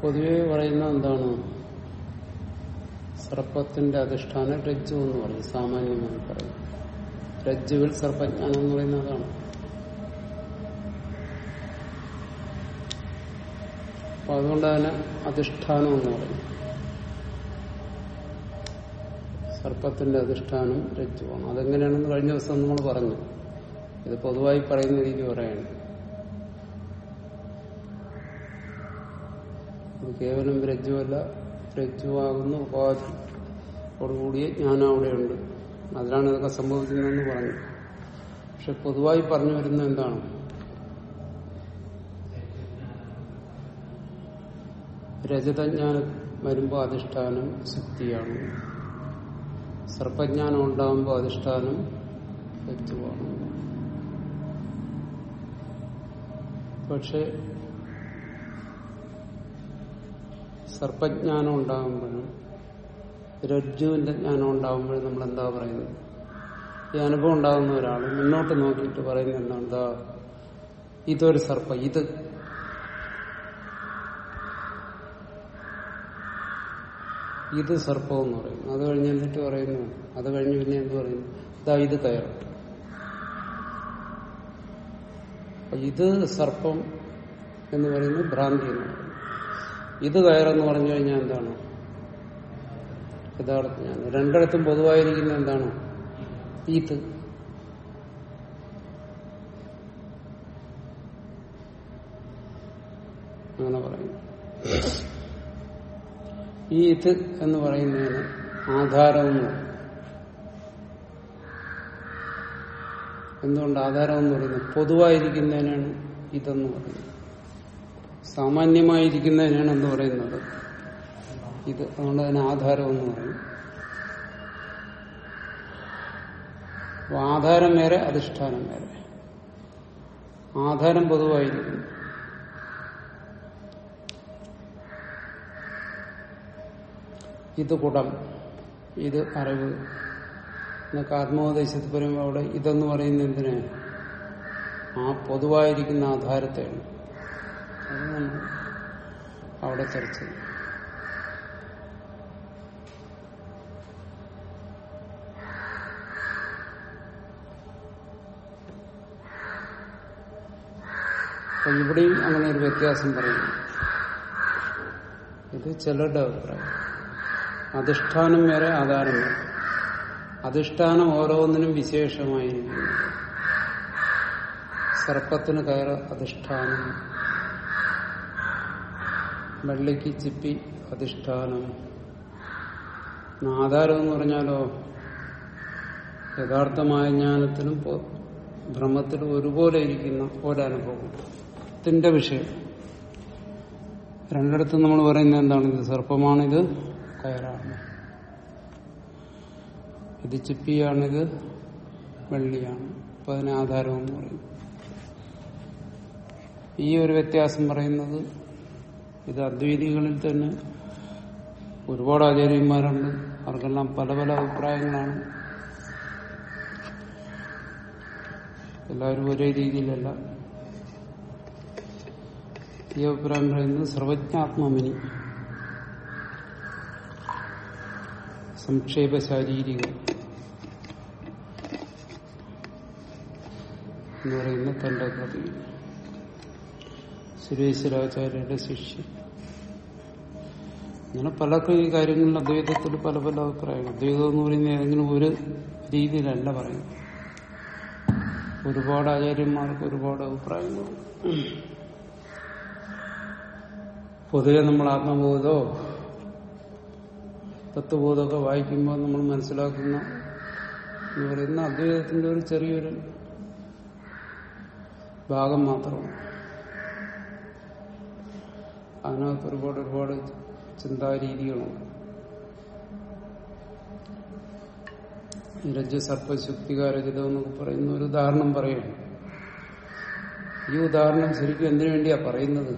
പൊതുവെ പറയുന്ന എന്താണ് സർപ്പത്തിന്റെ അധിഷ്ഠാനം രജ്ജു എന്ന് പറയും സാമാന്യമായി പറയും രജ്ജുവിൽ സർപ്പജ്ഞാനം എന്ന് പറയുന്ന അതാണ് അപ്പൊ അതുകൊണ്ട് തന്നെ അധിഷ്ഠാനം എന്ന് പറയും സർപ്പത്തിന്റെ അധിഷ്ഠാനം രജ്ജുവാണ് അതെങ്ങനെയാണെന്ന് കഴിഞ്ഞ ദിവസം നമ്മൾ പറഞ്ഞു ഇത് പൊതുവായി പറയുന്ന രീതി പറയാണ് ഇത് കേവലം രജ്ജുവല്ല രജ്ജുവാകുന്ന ഉപാധിയോടുകൂടിയ ജ്ഞാനം അവിടെയുണ്ട് അതിലാണ് ഇതൊക്കെ സംഭവിക്കുന്നതെന്ന് പറഞ്ഞു പക്ഷെ പൊതുവായി പറഞ്ഞു വരുന്ന എന്താണ് രജതജ്ഞാനം വരുമ്പോൾ അധിഷ്ഠാനം ശക്തിയാണ് സർപ്പജ്ഞാനം ഉണ്ടാകുമ്പോൾ അധിഷ്ഠാനം രജ്ജുവാണ് പക്ഷെ സർപ്പജ്ഞാനം ഉണ്ടാകുമ്പോഴും രജ്ജുവിന്റെ ജ്ഞാനം ഉണ്ടാകുമ്പോഴും നമ്മൾ എന്താ പറയുന്നത് ഈ അനുഭവം ഉണ്ടാകുന്ന ഒരാൾ മുന്നോട്ട് നോക്കിയിട്ട് പറയുന്നത് എന്താ എന്താ ഇതൊരു സർപ്പം ഇത് ഇത് സർപ്പം എന്ന് പറയുന്നു അത് കഴിഞ്ഞ് എന്നിട്ട് പറയുന്നു അത് കഴിഞ്ഞ് പിന്നെ എന്ത് പറയുന്നു ഇതാ ഇത് കയർ അപ്പൊ ഇത് സർപ്പം എന്ന് പറയുന്നത് ഭ്രാന്തി എന്ന് പറയുന്നു ഇത് കയറെന്ന് പറഞ്ഞു കഴിഞ്ഞാൽ എന്താണ് യഥാർത്ഥ ഞാൻ രണ്ടിടത്തും പൊതുവായിരിക്കുന്ന എന്താണ് ഈത്ത് അങ്ങനെ പറയുന്നു ഈ ഇത് എന്ന് പറയുന്നതിന് ആധാരം എന്ന് പറയും എന്തുകൊണ്ട് ആധാരം എന്ന് പറയുന്നത് പൊതുവായിരിക്കുന്നതിനാണ് ഇതെന്ന് പറയുന്നത് സാമാന്യമായിരിക്കുന്നതിനാണ് എന്ന് പറയുന്നത് ഇത് അതുകൊണ്ട് അതിന് ആധാരം എന്ന് പറയും അപ്പൊ ആധാരം വേറെ അധിഷ്ഠാനം വേറെ ആധാരം പൊതുവായിരിക്കും ഇത് കുടം ഇത് അറിവ് എന്നൊക്കെ ആത്മോപദേശത്തിൽ പറയുമ്പോൾ അവിടെ ഇതെന്ന് പറയുന്ന എന്തിനാ ആ പൊതുവായിരിക്കുന്ന ആധാരത്തെയാണ് അത് നമ്മൾ അവിടെ ചർച്ച ചെയ്യും അപ്പൊ ഇവിടെയും അങ്ങനെ ഒരു വ്യത്യാസം പറയുന്നു ഇത് ചിലരുടെ അഭിപ്രായം അധിഷ്ഠാനം വേറെ ആധാരം വേറെ അധിഷ്ഠാനം ഓരോന്നിനും വിശേഷമായിരിക്കുന്നു സർപ്പത്തിന് കയറ അധിഷ്ഠാനം വെള്ളിക്ക് ചിപ്പി അധിഷ്ഠാനം ആധാരം എന്ന് പറഞ്ഞാലോ യഥാർത്ഥമായ ജ്ഞാനത്തിനും ഭ്രമത്തിലും ഒരുപോലെ ഇരിക്കുന്ന ഒരനുഭവം ത്തിന്റെ വിഷയം രണ്ടിടത്തും നമ്മൾ പറയുന്നത് എന്താണ് ഇത് സർപ്പമാണിത് കയറാണ് ഇത് ചിപ്പിയാണിത് വെള്ളിയാണ് അപ്പൊ അതിന് ആധാരം എന്ന് പറയും ഈ ഒരു വ്യത്യാസം പറയുന്നത് ഇത് അദ്വൈതികളിൽ തന്നെ ഒരുപാട് ആചാര്യന്മാരുണ്ട് അവർക്കെല്ലാം പല പല അഭിപ്രായങ്ങളാണ് എല്ലാവരും ഒരേ രീതിയിലല്ല ഈ അഭിപ്രായം പറയുന്നത് സർവജ്ഞാത്മമിനി സംക്ഷേപ ശാരീരികം എന്ന് പറയുന്ന തന്റെ കൃതി സുരേശ്വരാചാര്യരുടെ ശിഷ്യൻ അങ്ങനെ പലർക്കും ഈ കാര്യങ്ങളിൽ അദ്വൈതത്തിൽ പല പല അഭിപ്രായങ്ങൾ അദ്വൈതം എന്ന് പറയുന്നത് ഏതെങ്കിലും ഒരു രീതിയിലല്ല പറയുന്നത് ഒരുപാട് ആചാര്യന്മാർക്ക് ഒരുപാട് അഭിപ്രായങ്ങളുണ്ട് പൊതുവെ നമ്മൾ ആത്മബോധോ തത്വബോധമൊക്കെ വായിക്കുമ്പോൾ നമ്മൾ മനസ്സിലാക്കുന്ന എന്ന് പറയുന്ന അദ്വൈതത്തിന്റെ ഒരു ചെറിയൊരു ഭാഗം മാത്രമാണ് അതിനകത്ത് ഒരുപാട് ഒരുപാട് ചിന്താരീതികളുണ്ട് രജ സർപ്പശുക്തികാരചിതം എന്നൊക്കെ പറയുന്ന ഒരു ഉദാഹരണം പറയുന്നു ഈ ഉദാഹരണം ശരിക്കും എന്തിനു വേണ്ടിയാ പറയുന്നത്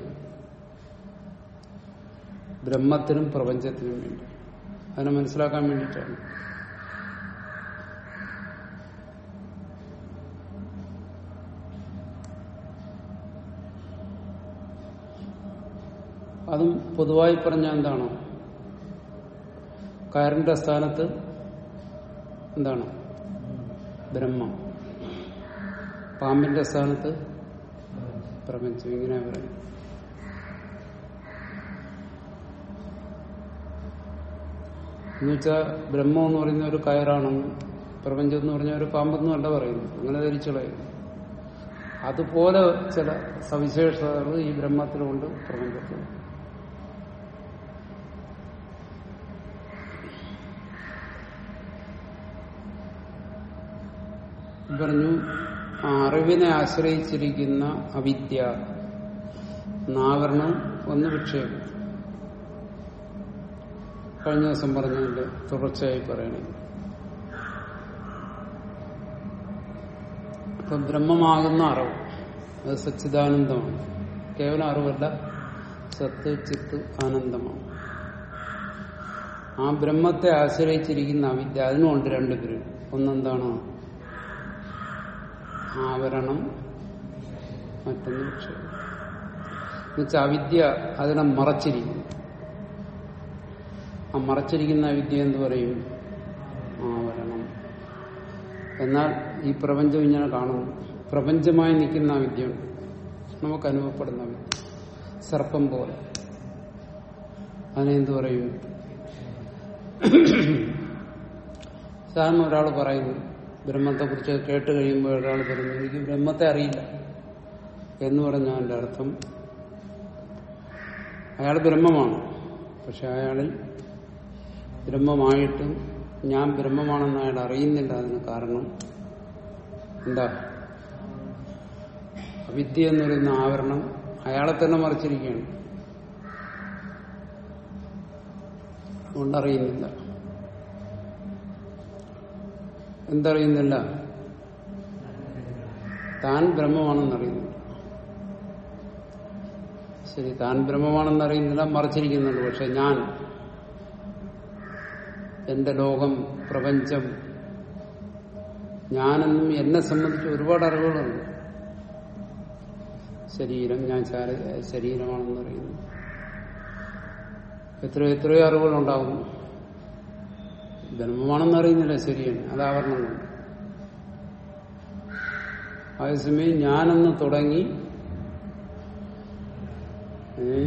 ബ്രഹ്മത്തിനും പ്രപഞ്ചത്തിനും വേണ്ടി അതിനെ മനസ്സിലാക്കാൻ വേണ്ടിയിട്ടാണ് അതും പൊതുവായി പറഞ്ഞ എന്താണ് കയറിന്റെ സ്ഥാനത്ത് എന്താണ് ബ്രഹ്മം പാമ്പിന്റെ സ്ഥാനത്ത് പ്രപഞ്ചം ഇങ്ങനെ പറയും എന്നുവെച്ചാൽ ബ്രഹ്മം എന്ന് പറയുന്ന ഒരു കയറാണെന്നും പ്രപഞ്ചം എന്ന് പറഞ്ഞ ഒരു പാമ്പെന്നും അല്ല പറയുന്നു അങ്ങനെ ധരിച്ചുകളയും അതുപോലെ ചില സവിശേഷതകൾ ഈ ബ്രഹ്മത്തിലുണ്ട് പ്രപഞ്ചത്തിലുണ്ട് പറഞ്ഞു ആ അറിവിനെ ആശ്രയിച്ചിരിക്കുന്ന അവിദ്യ നാവരണം ഒന്ന് വിക്ഷേപം കഴിഞ്ഞ ദിവസം പറഞ്ഞതിന്റെ തുടർച്ചയായി പറയണേ അപ്പൊ ബ്രഹ്മമാകുന്ന അറിവ് അത് സച്ചിദാനന്ദമാണ് കേവലം അറിവല്ല സത്ത് ചിത്ത് ആനന്ദമാണ് ആ ബ്രഹ്മത്തെ ആശ്രയിച്ചിരിക്കുന്ന അവിദ്യ അതിനുമുണ്ട് രണ്ട് പേര് ഒന്നെന്താണ് ആവരണം മറ്റൊന്ന് വിക്ഷേപം എന്നുവെച്ചാൽ അവിദ്യ അതിനെ മറച്ചിരിക്കുന്നു ആ മറച്ചിരിക്കുന്ന വിദ്യ എന്ന് പറയും ആവരണം എന്നാൽ ഈ പ്രപഞ്ചം ഇങ്ങനെ കാണുന്നു പ്രപഞ്ചമായി നിൽക്കുന്ന ആ വിദ്യയുണ്ട് നമുക്ക് അനുഭവപ്പെടുന്ന വിദ്യ സർപ്പം പോലെ അതിനെന്ത് പറയും സാധാരണ ഒരാൾ പറയുന്നു ബ്രഹ്മത്തെക്കുറിച്ച് കേട്ട് കഴിയുമ്പോൾ ഒരാൾ പറയുന്നു എനിക്ക് ബ്രഹ്മത്തെ അറിയില്ല എന്ന് പറഞ്ഞതിന്റെ അർത്ഥം അയാൾ ബ്രഹ്മമാണ് പക്ഷെ അയാളിൽ ബ്രഹ്മമായിട്ടും ഞാൻ ബ്രഹ്മമാണെന്ന് അയാൾ അറിയുന്നില്ല അതിന് കാരണം എന്താ അവിദ്യ എന്ന് പറയുന്ന ആവരണം അയാളെ തന്നെ മറിച്ചിരിക്കുകയാണ് അതുകൊണ്ടറിയുന്നില്ല എന്തറിയുന്നില്ല താൻ ബ്രഹ്മമാണെന്നറിയുന്നില്ല ശരി താൻ ബ്രഹ്മമാണെന്നറിയുന്നില്ല മറച്ചിരിക്കുന്നുണ്ട് പക്ഷെ ഞാൻ എന്റെ ലോകം പ്രപഞ്ചം ഞാനെന്നും എന്നെ സംബന്ധിച്ച് ഒരുപാട് അറിവുകളുണ്ട് ശരീരം ഞാൻ ശാര- ശരീരമാണെന്ന് അറിയുന്നു എത്രയോ എത്രയോ അറിവുകളുണ്ടാകുന്നു ബ്രഹ്മമാണെന്ന് അറിയുന്നില്ല ശരിയാണ് അത് ആവരണം കൊണ്ട് അതേസമയം ഞാനെന്ന് തുടങ്ങി ഏ,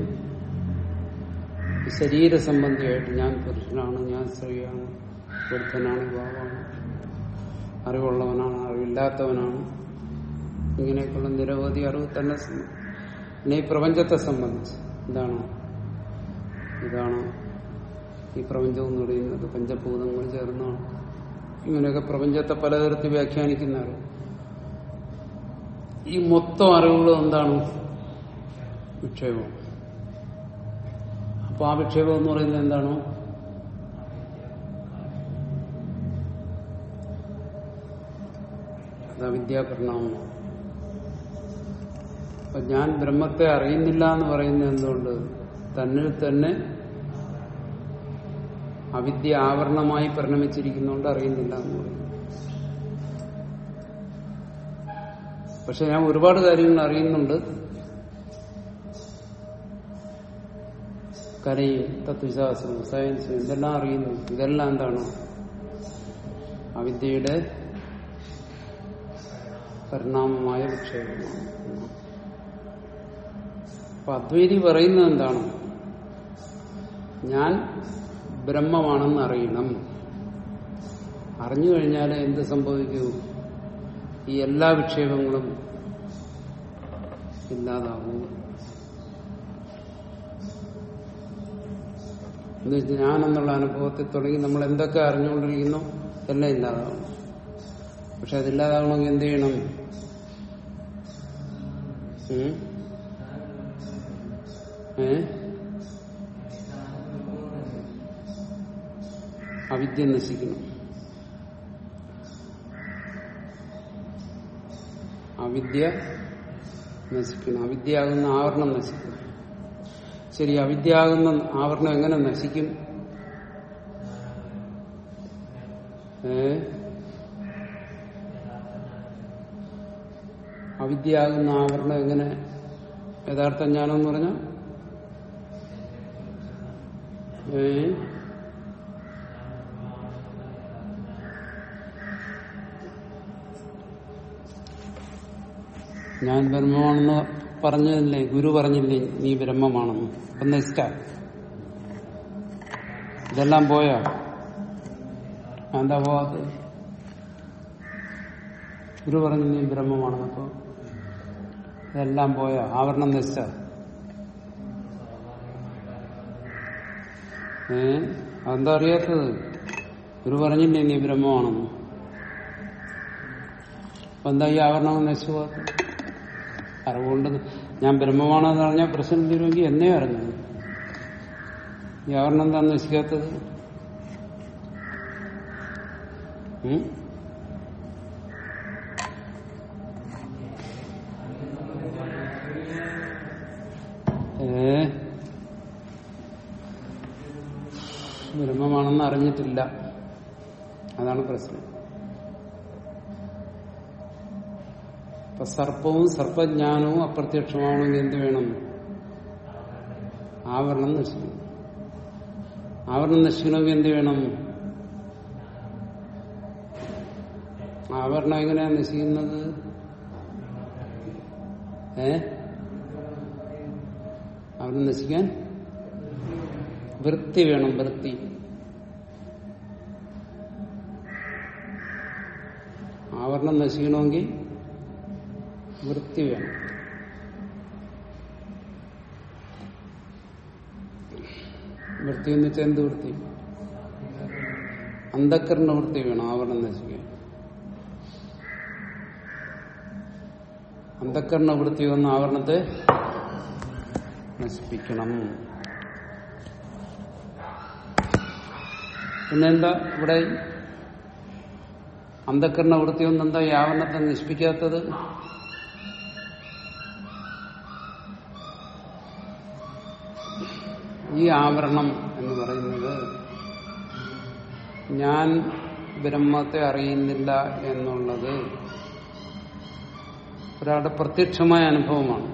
ശരീര സംബന്ധിയായിട്ട് ഞാൻ പുരുഷനാണ് ഞാൻ സ്ത്രീയാണ് വൃദ്ധനാണ് യുവാവാണ് അറിവുള്ളവനാണ് അറിവില്ലാത്തവനാണ് ഇങ്ങനെയൊക്കെയുള്ള നിരവധി അറിവ് തന്നെ സംബ- പിന്നെ ഈ പ്രപഞ്ചത്തെ സംബന്ധിച്ച് എന്താണ് ഇതാണ് ഈ പ്രപഞ്ചം എന്ന് പറയുന്നത് പഞ്ചഭൂതങ്ങൾ ചേർന്നാണ് ഇങ്ങനെയൊക്കെ പ്രപഞ്ചത്തെ പലതരത്തിൽ വ്യാഖ്യാനിക്കുന്ന അറിവ് ഈ മൊത്തം അറിവുകൾ എന്താണ് വിക്ഷേപം അപ്പൊ ആ വിക്ഷേപം എന്ന് പറയുന്നത് എന്താണ് അതാ വിദ്യാപരിണാമമാണ് അപ്പൊ ഞാൻ ബ്രഹ്മത്തെ അറിയുന്നില്ല എന്ന് പറയുന്നത് എന്തുകൊണ്ട് തന്നിൽ തന്നെ അവിദ്യ ആവരണമായി പരിണമിച്ചിരിക്കുന്നതുകൊണ്ട് അറിയുന്നില്ല എന്ന് പറയുന്നു പക്ഷെ ഞാൻ ഒരുപാട് കാര്യങ്ങൾ അറിയുന്നുണ്ട് കലയും തത്വശാസ്ത്രവും സയൻസും ഇതെല്ലാം അറിയുന്നു ഇതെല്ലാം എന്താണ് അവിദ്യയുടെ പരിണാമമായ വിക്ഷേപമാണ് അപ്പൊ അദ്വൈതി പറയുന്നത് എന്താണ് ഞാൻ ബ്രഹ്മമാണെന്ന് അറിയണം അറിഞ്ഞു കഴിഞ്ഞാൽ എന്ത് സംഭവിക്കൂ ഈ എല്ലാ വിക്ഷേപങ്ങളും ഇല്ലാതാവൂ എന്ന് വെച്ചാൽ ഞാനെന്നുള്ള അനുഭവത്തിൽ തുടങ്ങി നമ്മൾ എന്തൊക്കെ അറിഞ്ഞുകൊണ്ടിരിക്കുന്നു എല്ലാം ഇല്ലാതാവണം പക്ഷെ അതില്ലാതാവണമെങ്കിൽ എന്ത് ചെയ്യണം ഉം? ഏ അവിദ്യ നശിക്കണം അവിദ്യ നശിക്കണം അവിദ്യയാകുന്ന ആവരണം നശിക്കണം ശരി അവിദ്യയാകുന്ന ആവരണം എങ്ങനെ നശിക്കും ഏ അവിദ്യയാകുന്ന ആവരണം എങ്ങനെ യഥാർത്ഥ ജ്ഞാനം എന്ന് പറഞ്ഞാൽ ഏ ഞാൻ ബ്രഹ്മമാണെന്ന് പറഞ്ഞില്ലേ ഗുരു പറഞ്ഞില്ലേ നീ ബ്രഹ്മമാണെന്ന് ഒന്ന് ഇഷ്ട ഇതെല്ലാം പോയോ എന്താ പോവാത്തത് ഗുരു പറഞ്ഞു നീ ബ്രഹ്മമാണെന്നപ്പോ ഇതെല്ലാം പോയോ ആവരണം നശിച്ച ഏ അതെന്താ അറിയാത്തത് ഗുരു പറഞ്ഞില്ലേ നീ ബ്രഹ്മമാണെന്ന് അപ്പൊ എന്താ ഈ ആവരണം നശിച്ചു പോകാത്തത് അറിവുകൊണ്ട് ഞാൻ ബ്രഹ്മമാണെന്ന് പറഞ്ഞാൽ പ്രശ്നം തീരുമെങ്കിൽ എന്നേ അറിഞ്ഞത് ഈ ആവരണം എന്താ നശിക്കാത്തത് ഉം? ഏ ബ്രഹ്മമാണെന്ന് അറിഞ്ഞിട്ടില്ല അതാണ് പ്രശ്നം അപ്പൊ സർപ്പവും സർപ്പജ്ഞാനവും അപ്രത്യക്ഷമാവണമെങ്കിൽ എന്ത് വേണം ആവരണം നശിക്കണം ആവരണം നശിക്കണമെങ്കിൽ എന്ത് വേണം ആവരണം എങ്ങനെയാ നശിക്കുന്നത് ഏ ആവരണം നശിക്കാൻ വൃത്തി വേണം വൃത്തി ആവരണം നശിക്കണമെങ്കിൽ വൃത്തി വേണം വൃത്തി എന്ന് വെച്ചാൽ എന്ത് വൃത്തി അന്ധക്കരണ വൃത്തി വേണം ആവരണം നശിക്കാൻ അന്ധക്കരണ വൃത്തി വന്ന ആവരണത്തെ നശിപ്പിക്കണം പിന്നെന്താ ഇവിടെ അന്ധക്കരണ വൃത്തി ഒന്നെന്താ ഈ ആവരണത്തെ നശിപ്പിക്കാത്തത് ഈ ആവരണം എന്ന് പറയുന്നത് ഞാൻ ബ്രഹ്മത്തെ അറിയുന്നില്ല എന്നുള്ളത് ഒരാളുടെ പ്രത്യക്ഷമായ അനുഭവമാണ്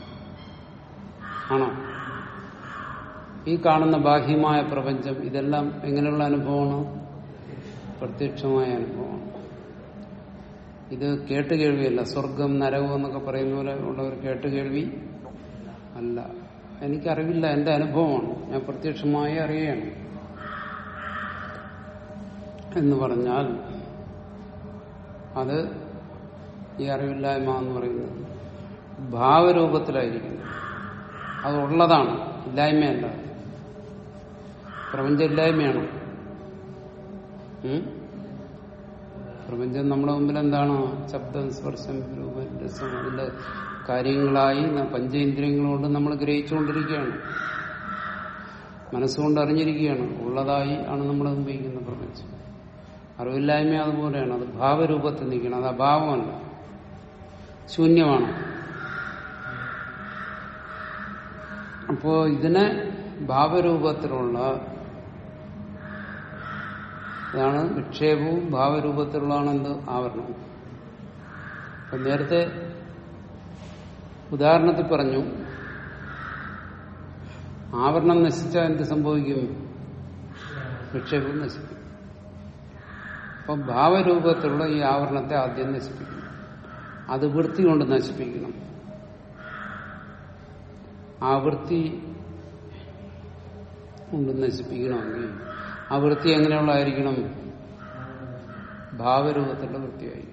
ആണോ ഈ കാണുന്ന ബാഹ്യമായ പ്രപഞ്ചം ഇതെല്ലാം എങ്ങനെയുള്ള അനുഭവമാണ് പ്രത്യക്ഷമായ അനുഭവമാണ് ഇത് കേട്ടുകേൾവിയല്ല സ്വർഗം നരകം എന്നൊക്കെ പറയുന്ന പോലെ ഉള്ള ഒരു കേട്ടുകേൾവി അല്ല എനിക്കറിവില്ല എന്റെ അനുഭവമാണ് ഞാൻ പ്രത്യക്ഷമായി അറിയുകയാണ് എന്ന് പറഞ്ഞാൽ അത് ഈ അറിവില്ലായ്മ എന്ന് പറയുന്നത് ഭാവരൂപത്തിലായിരിക്കുന്നു അത് ഉള്ളതാണ് ഇല്ലായ്മയല്ല പ്രപഞ്ചം ഇല്ലായ്മയാണ് ഉം? പ്രപഞ്ചം നമ്മുടെ മുമ്പിൽ എന്താണ് ശബ്ദം സ്പർശം രൂപം രസം അതിന്റെ കാര്യങ്ങളായി ന- പഞ്ചേന്ദ്രിയങ്ങളുകൊണ്ട് നമ്മൾ ഗ്രഹിച്ചുകൊണ്ടിരിക്കുകയാണ് മനസ്സുകൊണ്ട് അറിഞ്ഞിരിക്കുകയാണ് ഉള്ളതായി ആണ് നമ്മൾ അനുഭവിക്കുന്ന പ്രപഞ്ചം അറിവില്ലായ്മ അതുപോലെയാണ് അത് ഭാവരൂപത്തിൽ നിൽക്കണം അത് അഭാവമല്ല ശൂന്യമാണ് അപ്പോ ഇതിനെ ഭാവരൂപത്തിലുള്ള ഇതാണ് വിക്ഷേപവും ഭാവരൂപത്തിലുള്ളതാണ് എന്ത് ആവരണം അപ്പൊ നേരത്തെ ഉദാഹരണത്തിൽ പറഞ്ഞു ആവരണം നശിച്ചാൽ എന്ത് സംഭവിക്കും വിക്ഷേപം നശിക്കും അപ്പം ഭാവരൂപത്തിലുള്ള ഈ ആവരണത്തെ ആദ്യം നശിപ്പിക്കണം അത് വൃത്തി കൊണ്ട് നശിപ്പിക്കണം ആ വൃത്തി കൊണ്ട് നശിപ്പിക്കണമെങ്കിൽ ആ വൃത്തി എങ്ങനെയുള്ളതായിരിക്കണം ഭാവരൂപത്തിലുള്ള വൃത്തിയായിരിക്കും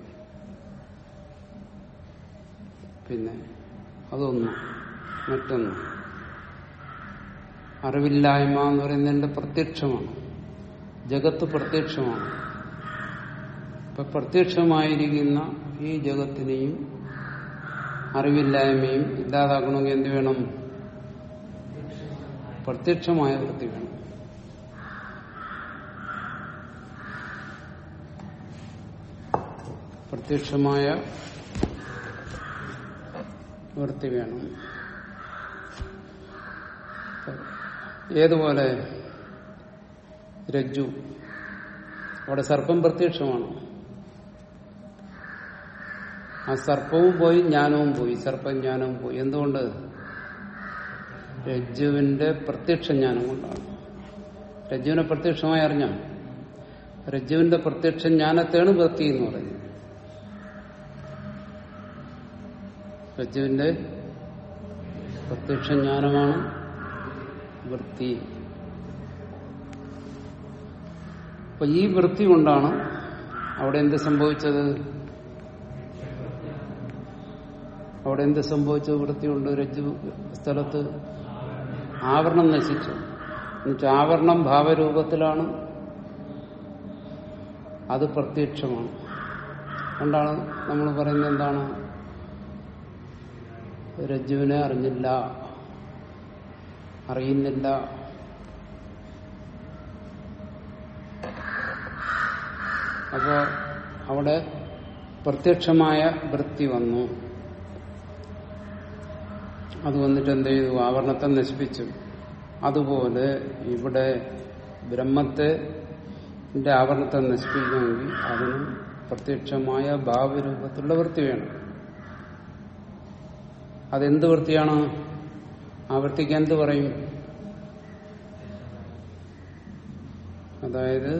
പിന്നെ അതൊന്ന് മറ്റൊന്ന് അറിവില്ലായ്മ എന്ന് പറയുന്നതിന്റെ പ്രത്യക്ഷമാണ് ജഗത്ത് പ്രത്യക്ഷമാണ് ഇപ്പൊ പ്രത്യക്ഷമായിരിക്കുന്ന ഈ ജഗത്തിനെയും അറിവില്ലായ്മയും ഇല്ലാതാക്കണമെങ്കിൽ എന്ത് വേണം പ്രത്യക്ഷമായ വൃത്തി വേണം പ്രത്യക്ഷമായ വൃത്തി വേണം ഏതുപോലെ രജ്ജു അവിടെ സർപ്പം പ്രത്യക്ഷമാണ് ആ സർപ്പവും പോയി ജ്ഞാനവും പോയി സർപ്പജ്ഞാനവും പോയി എന്തുകൊണ്ട് രജ്ജുവിന്റെ പ്രത്യക്ഷ ജ്ഞാനം കൊണ്ടാണ് രജ്ജുവിനെ പ്രത്യക്ഷമായി അറിഞ്ഞോ രജ്ജുവിന്റെ പ്രത്യക്ഷ ജ്ഞാനത്തെയാണ് വൃത്തി എന്ന് പറയുന്നത് രജ്ജുവിന്റെ പ്രത്യക്ഷ ജ്ഞാനമാണ് വൃത്തി അപ്പൊ ഈ വൃത്തി കൊണ്ടാണ് അവിടെ എന്ത് സംഭവിച്ചത് അവിടെ എന്ത് സംഭവിച്ചത് വൃത്തി കൊണ്ട് രജ്ജു സ്ഥലത്ത് ആവരണം നശിച്ചു എന്നുവെച്ചാൽ ആവരണം ഭാവരൂപത്തിലാണ് അത് പ്രത്യക്ഷമാണ് അതുകൊണ്ടാണ് നമ്മൾ പറയുന്നത് എന്താണ് രജ്ജുവിനെ അറിഞ്ഞില്ല അറിയുന്നില്ല അപ്പോ അവിടെ പ്രത്യക്ഷമായ വൃത്തി വന്നു അത് വന്നിട്ട് എന്ത് ചെയ്തു ആവരണത്തെ നശിപ്പിച്ചു അതുപോലെ ഇവിടെ ബ്രഹ്മത്തെ ആവരണത്തെ നശിപ്പിക്കണമെങ്കിൽ അതിന് പ്രത്യക്ഷമായ ഭാവരൂപത്തിലുള്ള വൃത്തി വേണം അതെന്ത് വൃത്തിയാണ് ആ വൃത്തിക്ക് എന്ത് പറയും അതായത്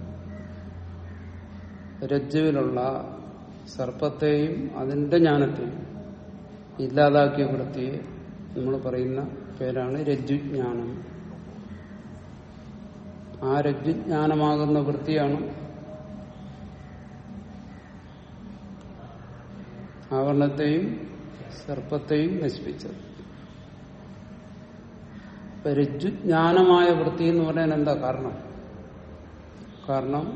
രജ്ജുവിലുള്ള സർപ്പത്തെയും അതിന്റെ ജ്ഞാനത്തെയും ഇല്ലാതാക്കിയ വൃത്തിയെ നമ്മൾ പറയുന്ന പേരാണ് രജ്ജുജ്ഞാനം ആ രജ്ജുജ്ഞാനമാകുന്ന വൃത്തിയാണ് ആവരണത്തെയും സർപ്പത്തെയും നശിപ്പിച്ചത് ഇപ്പൊ രജ്ജുജ്ഞാനമായ വൃത്തി എന്ന് പറയാൻ എന്താ കാരണം കാരണം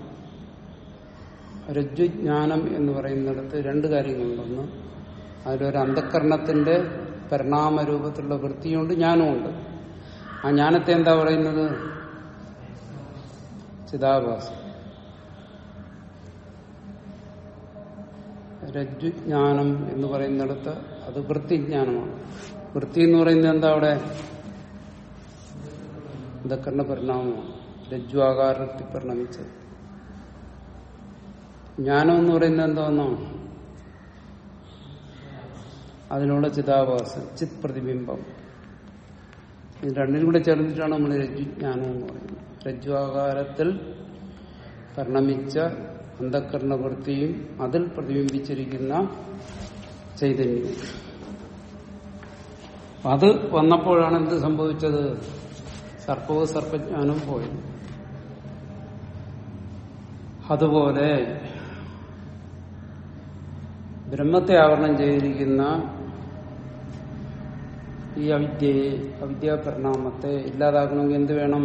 രജ്ജുജ്ഞാനം എന്ന് പറയുന്നിടത്ത് രണ്ട് കാര്യങ്ങളുണ്ടെന്ന് അതിലൊരു അന്ധക്കരണത്തിന്റെ പരിണാമരൂപത്തിലുള്ള വൃത്തിയുണ്ട് ജ്ഞാനമുണ്ട് ആ ജ്ഞാനത്തെ എന്താ പറയുന്നത് ചിതാഭാസം രജ്ജുജ്ഞാനം എന്ന് പറയുന്നിടത്ത് അത് വൃത്തിജ്ഞാനമാണ് വൃത്തി എന്ന് പറയുന്നത് എന്താ അവിടെ അന്ധക്കരണ പരിണാമമാണ് രജ്ജു ആകാരത്തിൽ പരിണമിച്ചത് ജ്ഞാനം എന്ന് പറയുന്നത് എന്താണെന്നോ അതിനുള്ള ചിതാഭാസം ചിത് പ്രതിബിംബം ഇത് രണ്ടിനും കൂടെ ചേർന്നിട്ടാണ് നമ്മൾ രജ്ജുജ്ഞാനം എന്ന് പറയുന്നത് രജ്ജു ആകാരത്തിൽ പരിണമിച്ച അന്ധക്കരണവൃത്തിയും അതിൽ പ്രതിബിംബിച്ചിരിക്കുന്ന ചൈതന്യവും അത് വന്നപ്പോഴാണ് എന്ത് സംഭവിച്ചത് സർപ്പവും സർപ്പജ്ഞാനവും പോയത് അതുപോലെ ബ്രഹ്മത്തെ ആവരണം ചെയ്തിരിക്കുന്ന ഈ അവിദ്യയെ അവിദ്യാപരിണാമത്തെ ഇല്ലാതാക്കണമെങ്കിൽ എന്ത് വേണം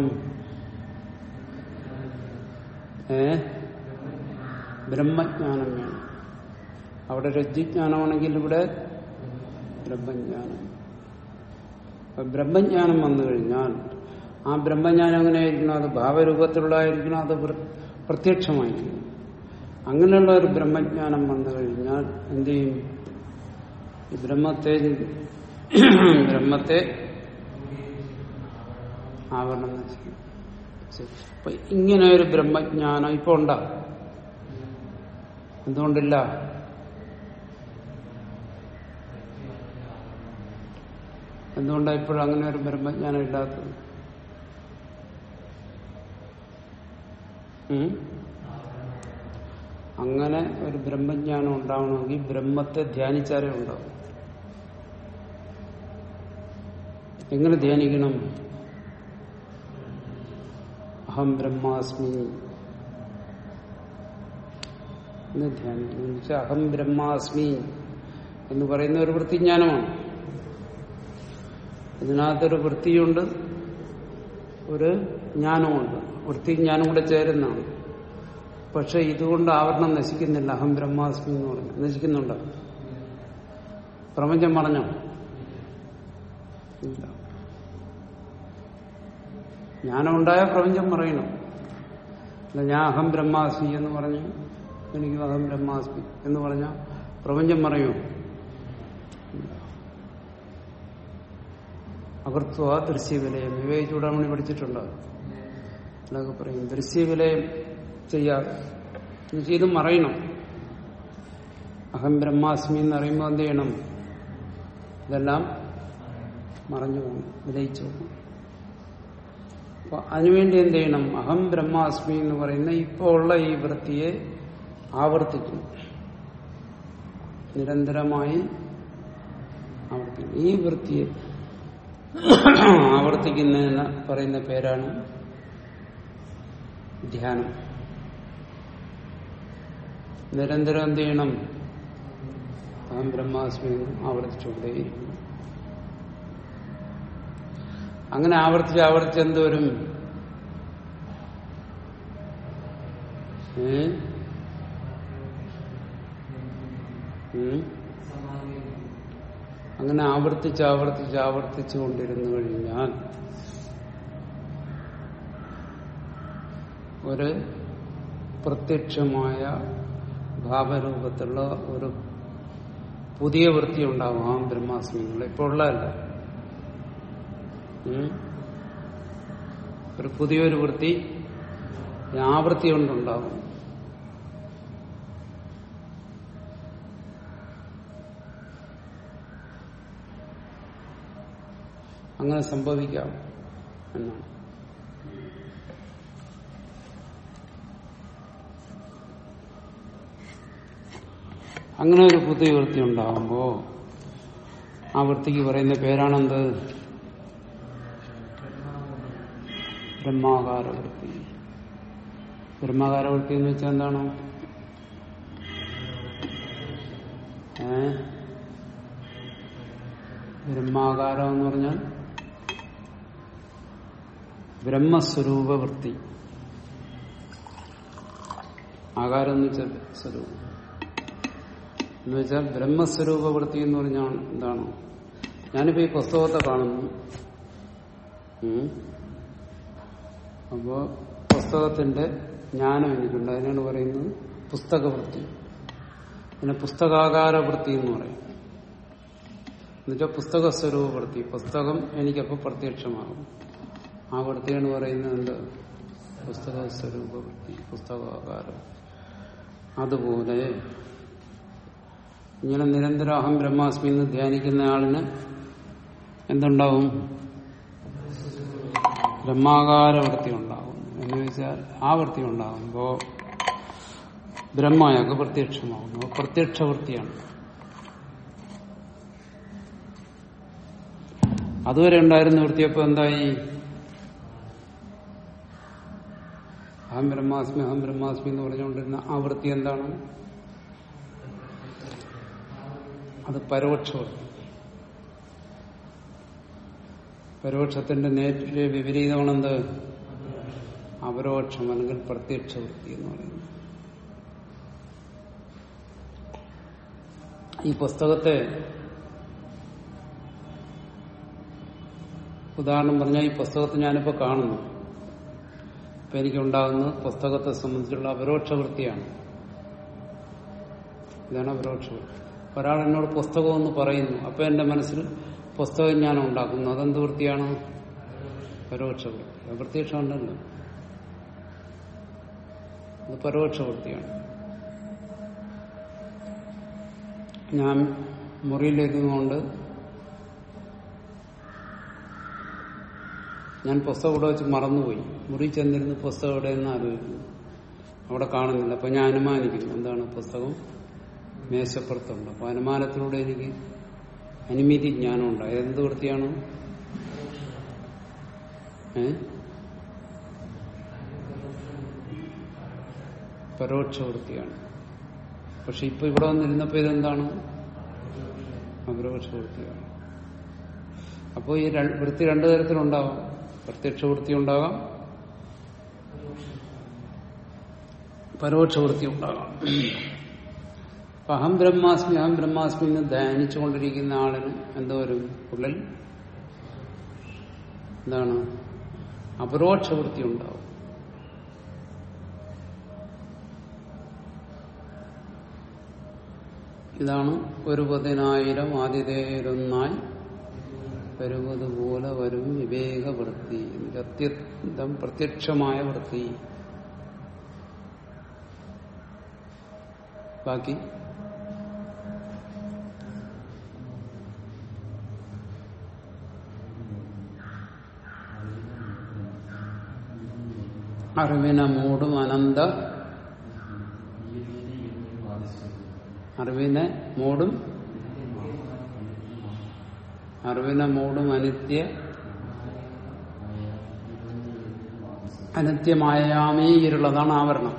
ഏ ബ്രഹ്മജ്ഞാനം വേണം അവിടെ രജ്ജുജ്ഞാനമാണെങ്കിൽ ഇവിടെ ബ്രഹ്മജ്ഞാനം അപ്പൊ ബ്രഹ്മജ്ഞാനം വന്നു കഴിഞ്ഞാൽ ആ ബ്രഹ്മജ്ഞാനം എങ്ങനെയായിരിക്കണം അത് ഭാവരൂപത്തിലുള്ളതായിരിക്കണം അത് പ്രത്യക്ഷമായിരിക്കണം അങ്ങനെയുള്ള ഒരു ബ്രഹ്മജ്ഞാനം വന്നു കഴിഞ്ഞാൽ എന്ത് ചെയ്യും ഈ ബ്രഹ്മത്തെ ബ്രഹ്മത്തെ ആവരണം നശിക്കും അപ്പൊ ഇങ്ങനെ ഒരു ബ്രഹ്മജ്ഞാനം ഇപ്പൊ ഉണ്ടാവും എന്തുകൊണ്ടില്ല എന്തുകൊണ്ടാണ് ഇപ്പോഴും അങ്ങനെ ഒരു ബ്രഹ്മജ്ഞാനം ഇല്ലാത്തത് ഉം? അങ്ങനെ ഒരു ബ്രഹ്മജ്ഞാനം ഉണ്ടാവണമെങ്കിൽ ബ്രഹ്മത്തെ ധ്യാനിച്ചാലേ ഉണ്ടാവും എങ്ങനെ ധ്യാനിക്കണം അഹം ബ്രഹ്മാസ്മി എന്ന് ധ്യാനിക്കണം എന്ന് വെച്ചാൽ അഹം ബ്രഹ്മാസ്മി എന്ന് പറയുന്ന ഒരു വൃത്തിജ്ഞാനമാണ് ഇതിനകത്തൊരു വൃത്തിയുണ്ട് ഒരു ജ്ഞാനമുണ്ട് വൃത്തിജ്ഞാനം കൂടെ ചേരുന്നതാണ് പക്ഷെ ഇതുകൊണ്ട് ആവരണം നശിക്കുന്നില്ല അഹം ബ്രഹ്മാസ്മി എന്ന് പറഞ്ഞു നശിക്കുന്നുണ്ടോ പ്രപഞ്ചം പറഞ്ഞോ ഇല്ല ജ്ഞാനമുണ്ടായ പ്രപഞ്ചം പറയണം അല്ല ഞാൻ അഹം ബ്രഹ്മാസ്മി എന്ന് പറഞ്ഞു എനിക്ക് അഹം ബ്രഹ്മാസ്മി എന്ന് പറഞ്ഞ പ്രപഞ്ചം പറയൂ അകർത്വ ദൃശ്യവിലയം വിവേക ചൂടാമണി പഠിച്ചിട്ടുണ്ടോ അതൊക്കെ പറയും ദൃശ്യവിലയം ചെയ്യാതെ എന്നുവെച്ചാൽ ഇത് മറയണം അഹം ബ്രഹ്മാസ്മി എന്ന് അറിയുമ്പോൾ എന്ത് ചെയ്യണം ഇതെല്ലാം മറഞ്ഞു പോകും വിലയിച്ചു പോകും അപ്പൊ അതിനുവേണ്ടി എന്ത് ചെയ്യണം അഹം ബ്രഹ്മാസ്മി എന്ന് പറയുന്ന ഇപ്പോൾ ഉള്ള ഈ വൃത്തിയെ ആവർത്തിക്കും നിരന്തരമായി ആവർത്തിക്കും ഈ വൃത്തിയെ ആവർത്തിക്കുന്നതിന് പറയുന്ന പേരാണ് ധ്യാനം നിരന്തരം എന്ത് ചെയ്യണം അഹം ബ്രഹ്മാസ്മി എന്ന് ആവർത്തിച്ചുകൊണ്ടേയിരിക്കും അങ്ങനെ ആവർത്തിച്ച് ആവർത്തിച്ച് എന്തോരും ഏ ഉം? അങ്ങനെ ആവർത്തിച്ച് ആവർത്തിച്ച് ആവർത്തിച്ചു കൊണ്ടിരുന്നു കഴിഞ്ഞാൽ ഒരു പ്രത്യക്ഷമായ ഭാവരൂപത്തിലുള്ള ഒരു പുതിയ വൃത്തി ഉണ്ടാകും ആ ബ്രഹ്മാസ്മികൾ ഇപ്പോൾ ഉള്ളതല്ല ഉം? ഒരു പുതിയൊരു വൃത്തി ഈ ആവൃത്തി കൊണ്ടുണ്ടാകും അങ്ങനെ സംഭവിക്കാം എന്നാണ് അങ്ങനെ ഒരു പുതിയ വൃത്തി ഉണ്ടാകുമ്പോ ആ വൃത്തിക്ക് പറയുന്ന പേരാണെന്ത് ബ്രഹ്മാകാര വൃത്തി ബ്രഹ്മാകാര വൃത്തി എന്ന് വെച്ചാൽ എന്താണ് ഏ ബ്രഹ്മാകാരം എന്ന് പറഞ്ഞാൽ ബ്രഹ്മസ്വരൂപ വൃത്തി ആകാരം എന്ന് വെച്ചാൽ സ്വരൂപം എന്ന് വെച്ചാൽ ബ്രഹ്മസ്വരൂപ വൃത്തി എന്ന് പറഞ്ഞാൽ എന്താണ് ഞാനിപ്പോ ഈ പുസ്തകത്തെ കാണുന്നു ഉം. അപ്പോ പുസ്തകത്തിന്റെ ജ്ഞാനം എനിക്കുണ്ട് അതിനാണ് പറയുന്നത് പുസ്തകവൃത്തി പിന്നെ പുസ്തകാകാര വൃത്തി എന്ന് പറയും എന്നുവെച്ചാൽ പുസ്തക സ്വരൂപ വൃത്തി പുസ്തകം എനിക്കപ്പോൾ പ്രത്യക്ഷമാകും ആ വൃത്തിയാണ് പറയുന്നത് എന്ത് പുസ്തക സ്വരൂപ വൃത്തി പുസ്തകാകാരം അതുപോലെ ഇങ്ങനെ നിരന്തരം അഹം ബ്രഹ്മാസ്മി എന്ന് ധ്യാനിക്കുന്ന ആളിന് എന്തുണ്ടാവും ബ്രഹ്മാകാര വൃത്തി ഉണ്ടാകും എന്ന് വെച്ചാൽ ആ വൃത്തി ഉണ്ടാകുമ്പോ ബ്രഹ്മയൊക്കെ പ്രത്യക്ഷമാകുന്നു അപ്പൊ പ്രത്യക്ഷ വൃത്തിയാണ് അതുവരെ ഉണ്ടായിരുന്ന വൃത്തിയപ്പോ എന്തായി അഹം ബ്രഹ്മാസ്മി അഹം ബ്രഹ്മാസ്മി എന്ന് പറഞ്ഞുകൊണ്ടിരുന്ന ആ വൃത്തി എന്താണ് അത് പരോക്ഷ വൃത്തി പരോക്ഷത്തിന്റെ നേരിലെ വിപരീതമാണ് എന്ത് അപരോക്ഷം അല്ലെങ്കിൽ പ്രത്യക്ഷ വൃത്തി എന്ന് പറയുന്നത് ഈ പുസ്തകത്തെ ഉദാഹരണം പറഞ്ഞാൽ ഈ പുസ്തകത്തെ ഞാനിപ്പോ കാണുന്നു ഇപ്പൊ എനിക്കുണ്ടാകുന്നത് പുസ്തകത്തെ സംബന്ധിച്ചുള്ള അപരോക്ഷ വൃത്തിയാണ് ഇതാണ് അപരോക്ഷ വൃത്തി ഒരാൾ എന്നോട് പുസ്തകം എന്ന് പറയുന്നു അപ്പൊ എന്റെ മനസ്സിൽ പുസ്തകം ഞാൻ ഉണ്ടാക്കുന്നു അതെന്ത് വൃത്തിയാണ് പരോക്ഷ വൃത്തി അപ്രത്യക്ഷ ഉണ്ടല്ലോ അത് പരോക്ഷ വൃത്തിയാണ് ഞാൻ മുറിയിലിരുന്നുകൊണ്ട് ഞാൻ പുസ്തകം ഇവിടെ വെച്ച് മറന്നുപോയി മുറി ചെന്നിരുന്ന് പുസ്തകം എവിടെയെന്ന് ആലോചിക്കുന്നു അവിടെ കാണുന്നില്ല അപ്പൊ ഞാൻ അനുമാനിക്കുന്നു എന്താണ് പുസ്തകം മേശപ്പുറത്തുണ്ട് അപ്പൊ അനുമാനത്തിലൂടെ എനിക്ക് അനുമതി ജ്ഞാനം ഉണ്ടായി എന്ത് വൃത്തിയാണ് ഏ പരോക്ഷ വൃത്തിയാണ് പക്ഷെ ഇപ്പൊ ഇവിടെ വന്നിരുന്നപ്പോ ഇതെന്താണ് അപരോക്ഷ വൃത്തിയാണ് അപ്പോൾ ഈ ര- വൃത്തി രണ്ടു തരത്തിലുണ്ടാവാം പ്രത്യക്ഷ വൃത്തി ഉണ്ടാകാം പരോക്ഷ വൃത്തി ഉണ്ടാകാം അപ്പൊ അഹം ബ്രഹ്മാസ്മി അഹം ബ്രഹ്മാസ്മി എന്ന് ധ്യാനിച്ചുകൊണ്ടിരിക്കുന്ന ആളിന് എന്തോ ഒരു ഉള്ളിൽ എന്താണ് അപരോക്ഷ വൃത്തി ഉണ്ടാവും ഇതാണ് ഒരു പതിനായിരം ആതിഥേയരൊന്നായി വരുവതുപോലെ വരും വിവേകവൃത്തി ഇത് അത്യന്തം പ്രത്യക്ഷമായ വൃത്തി ബാക്കി അറിവിനെ മൂടും അനന്ത അറിവിനെ മൂടും അറിവിനെ മൂടും അനിത്യ അനിത്യമായാമേ ഇരുളതാണ് ആവരണം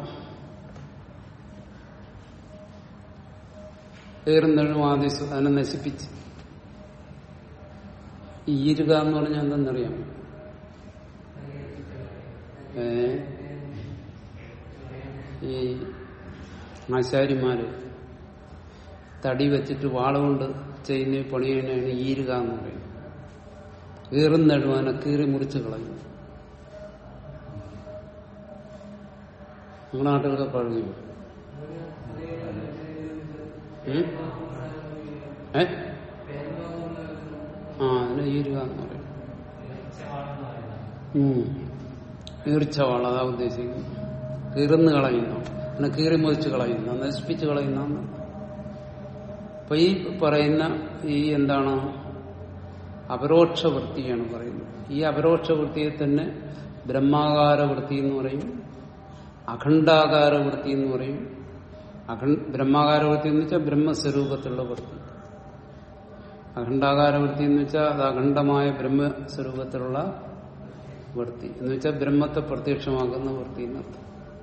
ഏറുന്നഴും ആദിസ് അതിനെ നശിപ്പിച്ച് ഈ ഈരുക എന്ന് പറഞ്ഞാൽ എന്തെന്നറിയാം ഏ ഈ ആശാരിമാര് തടി വെച്ചിട്ട് വാളുകൊണ്ട് ചെയ്യുന്ന ഈ പണി തന്നെയാണ് ഈരുക എന്ന് പറയുന്നത് കീറുന്നഴുവാനെ കീറി മുറിച്ച് കളയും നമ്മുടെ നാട്ടിലൊക്കെ പഴകിയോ ഉം? ഏ ആ അതിന് ഈരുക എന്ന് പറയും ഉം. ഈർച്ചവാൾ അതാ ഉദ്ദേശിക്കുന്നത് കീറുന്ന് കളയുന്നു പിന്നെ കീറി മുറിച്ച് കളയുന്നു നശിപ്പിച്ച് കളയുന്ന അപ്പൊ ഈ പറയുന്ന ഈ എന്താണ് അപരോക്ഷ വൃത്തിയാണ് പറയുന്നത് ഈ അപരോക്ഷ വൃത്തിയെ തന്നെ ബ്രഹ്മാകാര വൃത്തി എന്ന് പറയും അഖണ്ഡാകാര വൃത്തി എന്ന് പറയും അഖണ്ഡ ബ്രഹ്മാകാര വൃത്തി എന്ന് വെച്ചാൽ ബ്രഹ്മസ്വരൂപത്തിലുള്ള വൃത്തി അഖണ്ഡാകാര വൃത്തി എന്ന് വെച്ചാൽ അത് അഖണ്ഡമായ ബ്രഹ്മസ്വരൂപത്തിലുള്ള വൃത്തി എന്ന് വെച്ചാൽ ബ്രഹ്മത്തെ പ്രത്യക്ഷമാക്കുന്ന വൃത്തി എന്നർത്ഥം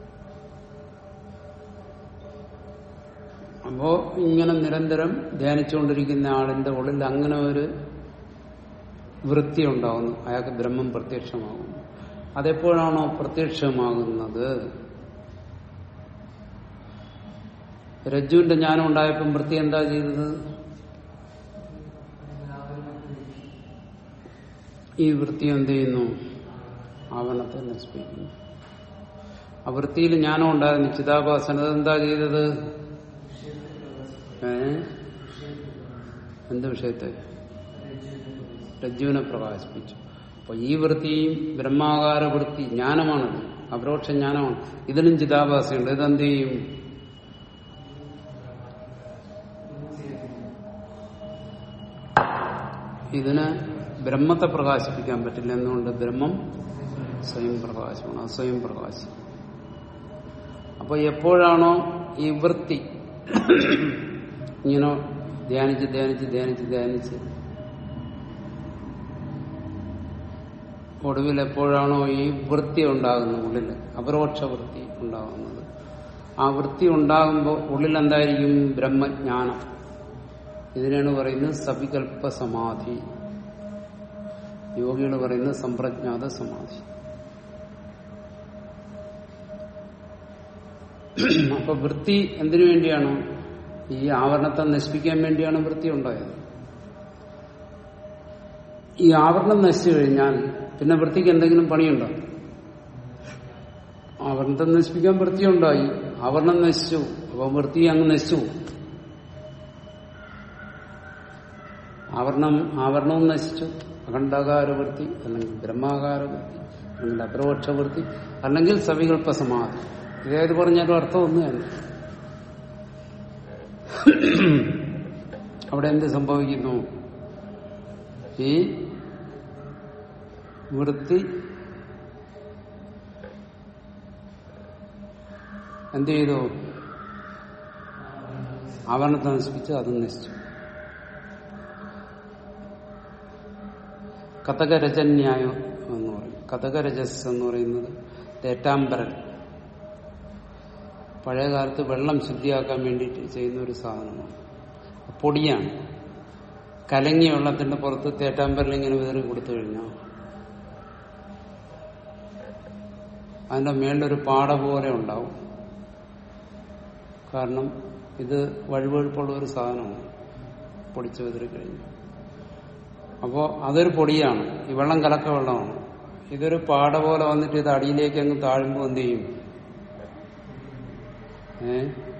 അപ്പോ ഇങ്ങനെ നിരന്തരം ധ്യാനിച്ചുകൊണ്ടിരിക്കുന്ന ആളിന്റെ ഉള്ളിൽ അങ്ങനെ ഒരു വൃത്തി ഉണ്ടാകുന്നു അയാൾക്ക് ബ്രഹ്മം പ്രത്യക്ഷമാകുന്നു അതെപ്പോഴാണോ പ്രത്യക്ഷമാകുന്നത് രജ്ജുവിന്റെ ജ്ഞാനം ഉണ്ടായപ്പം വൃത്തി എന്താ ചെയ്തത് ഈ വൃത്തി എന്ത് ചെയ്യുന്നു ആവരണത്തെ നശിപ്പിക്കുന്നു ആ വൃത്തിയിൽ ജ്ഞാനം ഉണ്ടായിരുന്നു ചിതാഭാസന അതെന്താ ചെയ്തത് ഏ എന്ത് വിഷയത്തെ രജ്ജുവിനെ പ്രകാശിപ്പിച്ചു അപ്പൊ ഈ വൃത്തിയും ബ്രഹ്മാകാര വൃത്തി ജ്ഞാനമാണത് അപരോക്ഷ ജ്ഞാനമാണ് ഇതിനും ചിതാഭാസയുണ്ട് ഇതെന്ത് ചെയ്യും ഇതിന് ബ്രഹ്മത്തെ പ്രകാശിപ്പിക്കാൻ പറ്റില്ല എന്നുകൊണ്ട് ബ്രഹ്മം സ്വയം പ്രകാശമാണ് അത് സ്വയം പ്രകാശം അപ്പൊ എപ്പോഴാണോ ഈ വൃത്തി ഇങ്ങനെ ധ്യാനിച്ച് ധ്യാനിച്ച് ധ്യാനിച്ച് ധ്യാനിച്ച് ഒടുവിൽ എപ്പോഴാണോ ഈ വൃത്തി ഉണ്ടാകുന്നത് ഉള്ളിൽ അപരോക്ഷ വൃത്തി ഉണ്ടാകുന്നത് ആ വൃത്തി ഉണ്ടാകുമ്പോൾ ഉള്ളിൽ എന്തായിരിക്കും ബ്രഹ്മജ്ഞാനം ഇതിനാണ് പറയുന്നത് സവികൽപ്പ സമാധി യോഗികൾ പറയുന്നത് സമ്പ്രജ്ഞാത സമാധി അപ്പൊ വൃത്തി എന്തിനു വേണ്ടിയാണ് ഈ ആവരണത്തെ നശിപ്പിക്കാൻ വേണ്ടിയാണ് വൃത്തി ഉണ്ടായത് ഈ ആവരണം നശിച്ചു കഴിഞ്ഞാൽ പിന്നെ വൃത്തിക്ക് എന്തെങ്കിലും പണിയുണ്ടോ ആവരണത്തെ നശിപ്പിക്കാൻ വൃത്തി ഉണ്ടായി ആവരണം നശിച്ചു അപ്പൊ വൃത്തി അങ്ങ് നശിച്ചു ആവരണം ആവരണവും നശിച്ചു അഖണ്ഡാകാര വൃത്തി അല്ലെങ്കിൽ ബ്രഹ്മാകാര വൃത്തി അല്ലെങ്കിൽ അപരോക്ഷ വൃത്തി അല്ലെങ്കിൽ സവികൽപ്പ സമാധി ഇതേത് പറഞ്ഞാലും അർത്ഥം ഒന്ന് തന്നെ അവിടെ എന്ത് സംഭവിക്കുന്നു ഈ വൃത്തി എന്ത് ചെയ്തു ആവരണത്തെ നശിപ്പിച്ച് അതും നശിച്ചു കഥകരജന്യായം എന്ന് പറയും കഥകരജസ് എന്ന് പറയുന്നത് തേറ്റാമ്പരൻ പഴയ കാലത്ത് വെള്ളം ശുദ്ധിയാക്കാൻ വേണ്ടിയിട്ട് ചെയ്യുന്ന ഒരു സാധനമാണ് പൊടിയാണ് കലങ്ങിയ വെള്ളത്തിന്റെ പുറത്ത് തേറ്റാമ്പരൽ ഇങ്ങനെ വേറി കൊടുത്തു കഴിഞ്ഞാൽ അതിന്റെ മേളിലൊരു പാട പോലെ ഉണ്ടാവും കാരണം ഇത് വഴുവഴുപ്പുള്ള ഒരു സാധനമാണ് പൊടിച്ചു വിതറി കഴിഞ്ഞു അപ്പോ അതൊരു പൊടിയാണ് ഈ വെള്ളം കലക്ക വെള്ളമാണ് ഇതൊരു പാട പോലെ വന്നിട്ട് ഇത് അടിയിലേക്ക് അങ്ങ് താഴുമ്പോൾ എന്ത് ചെയ്യും ഏ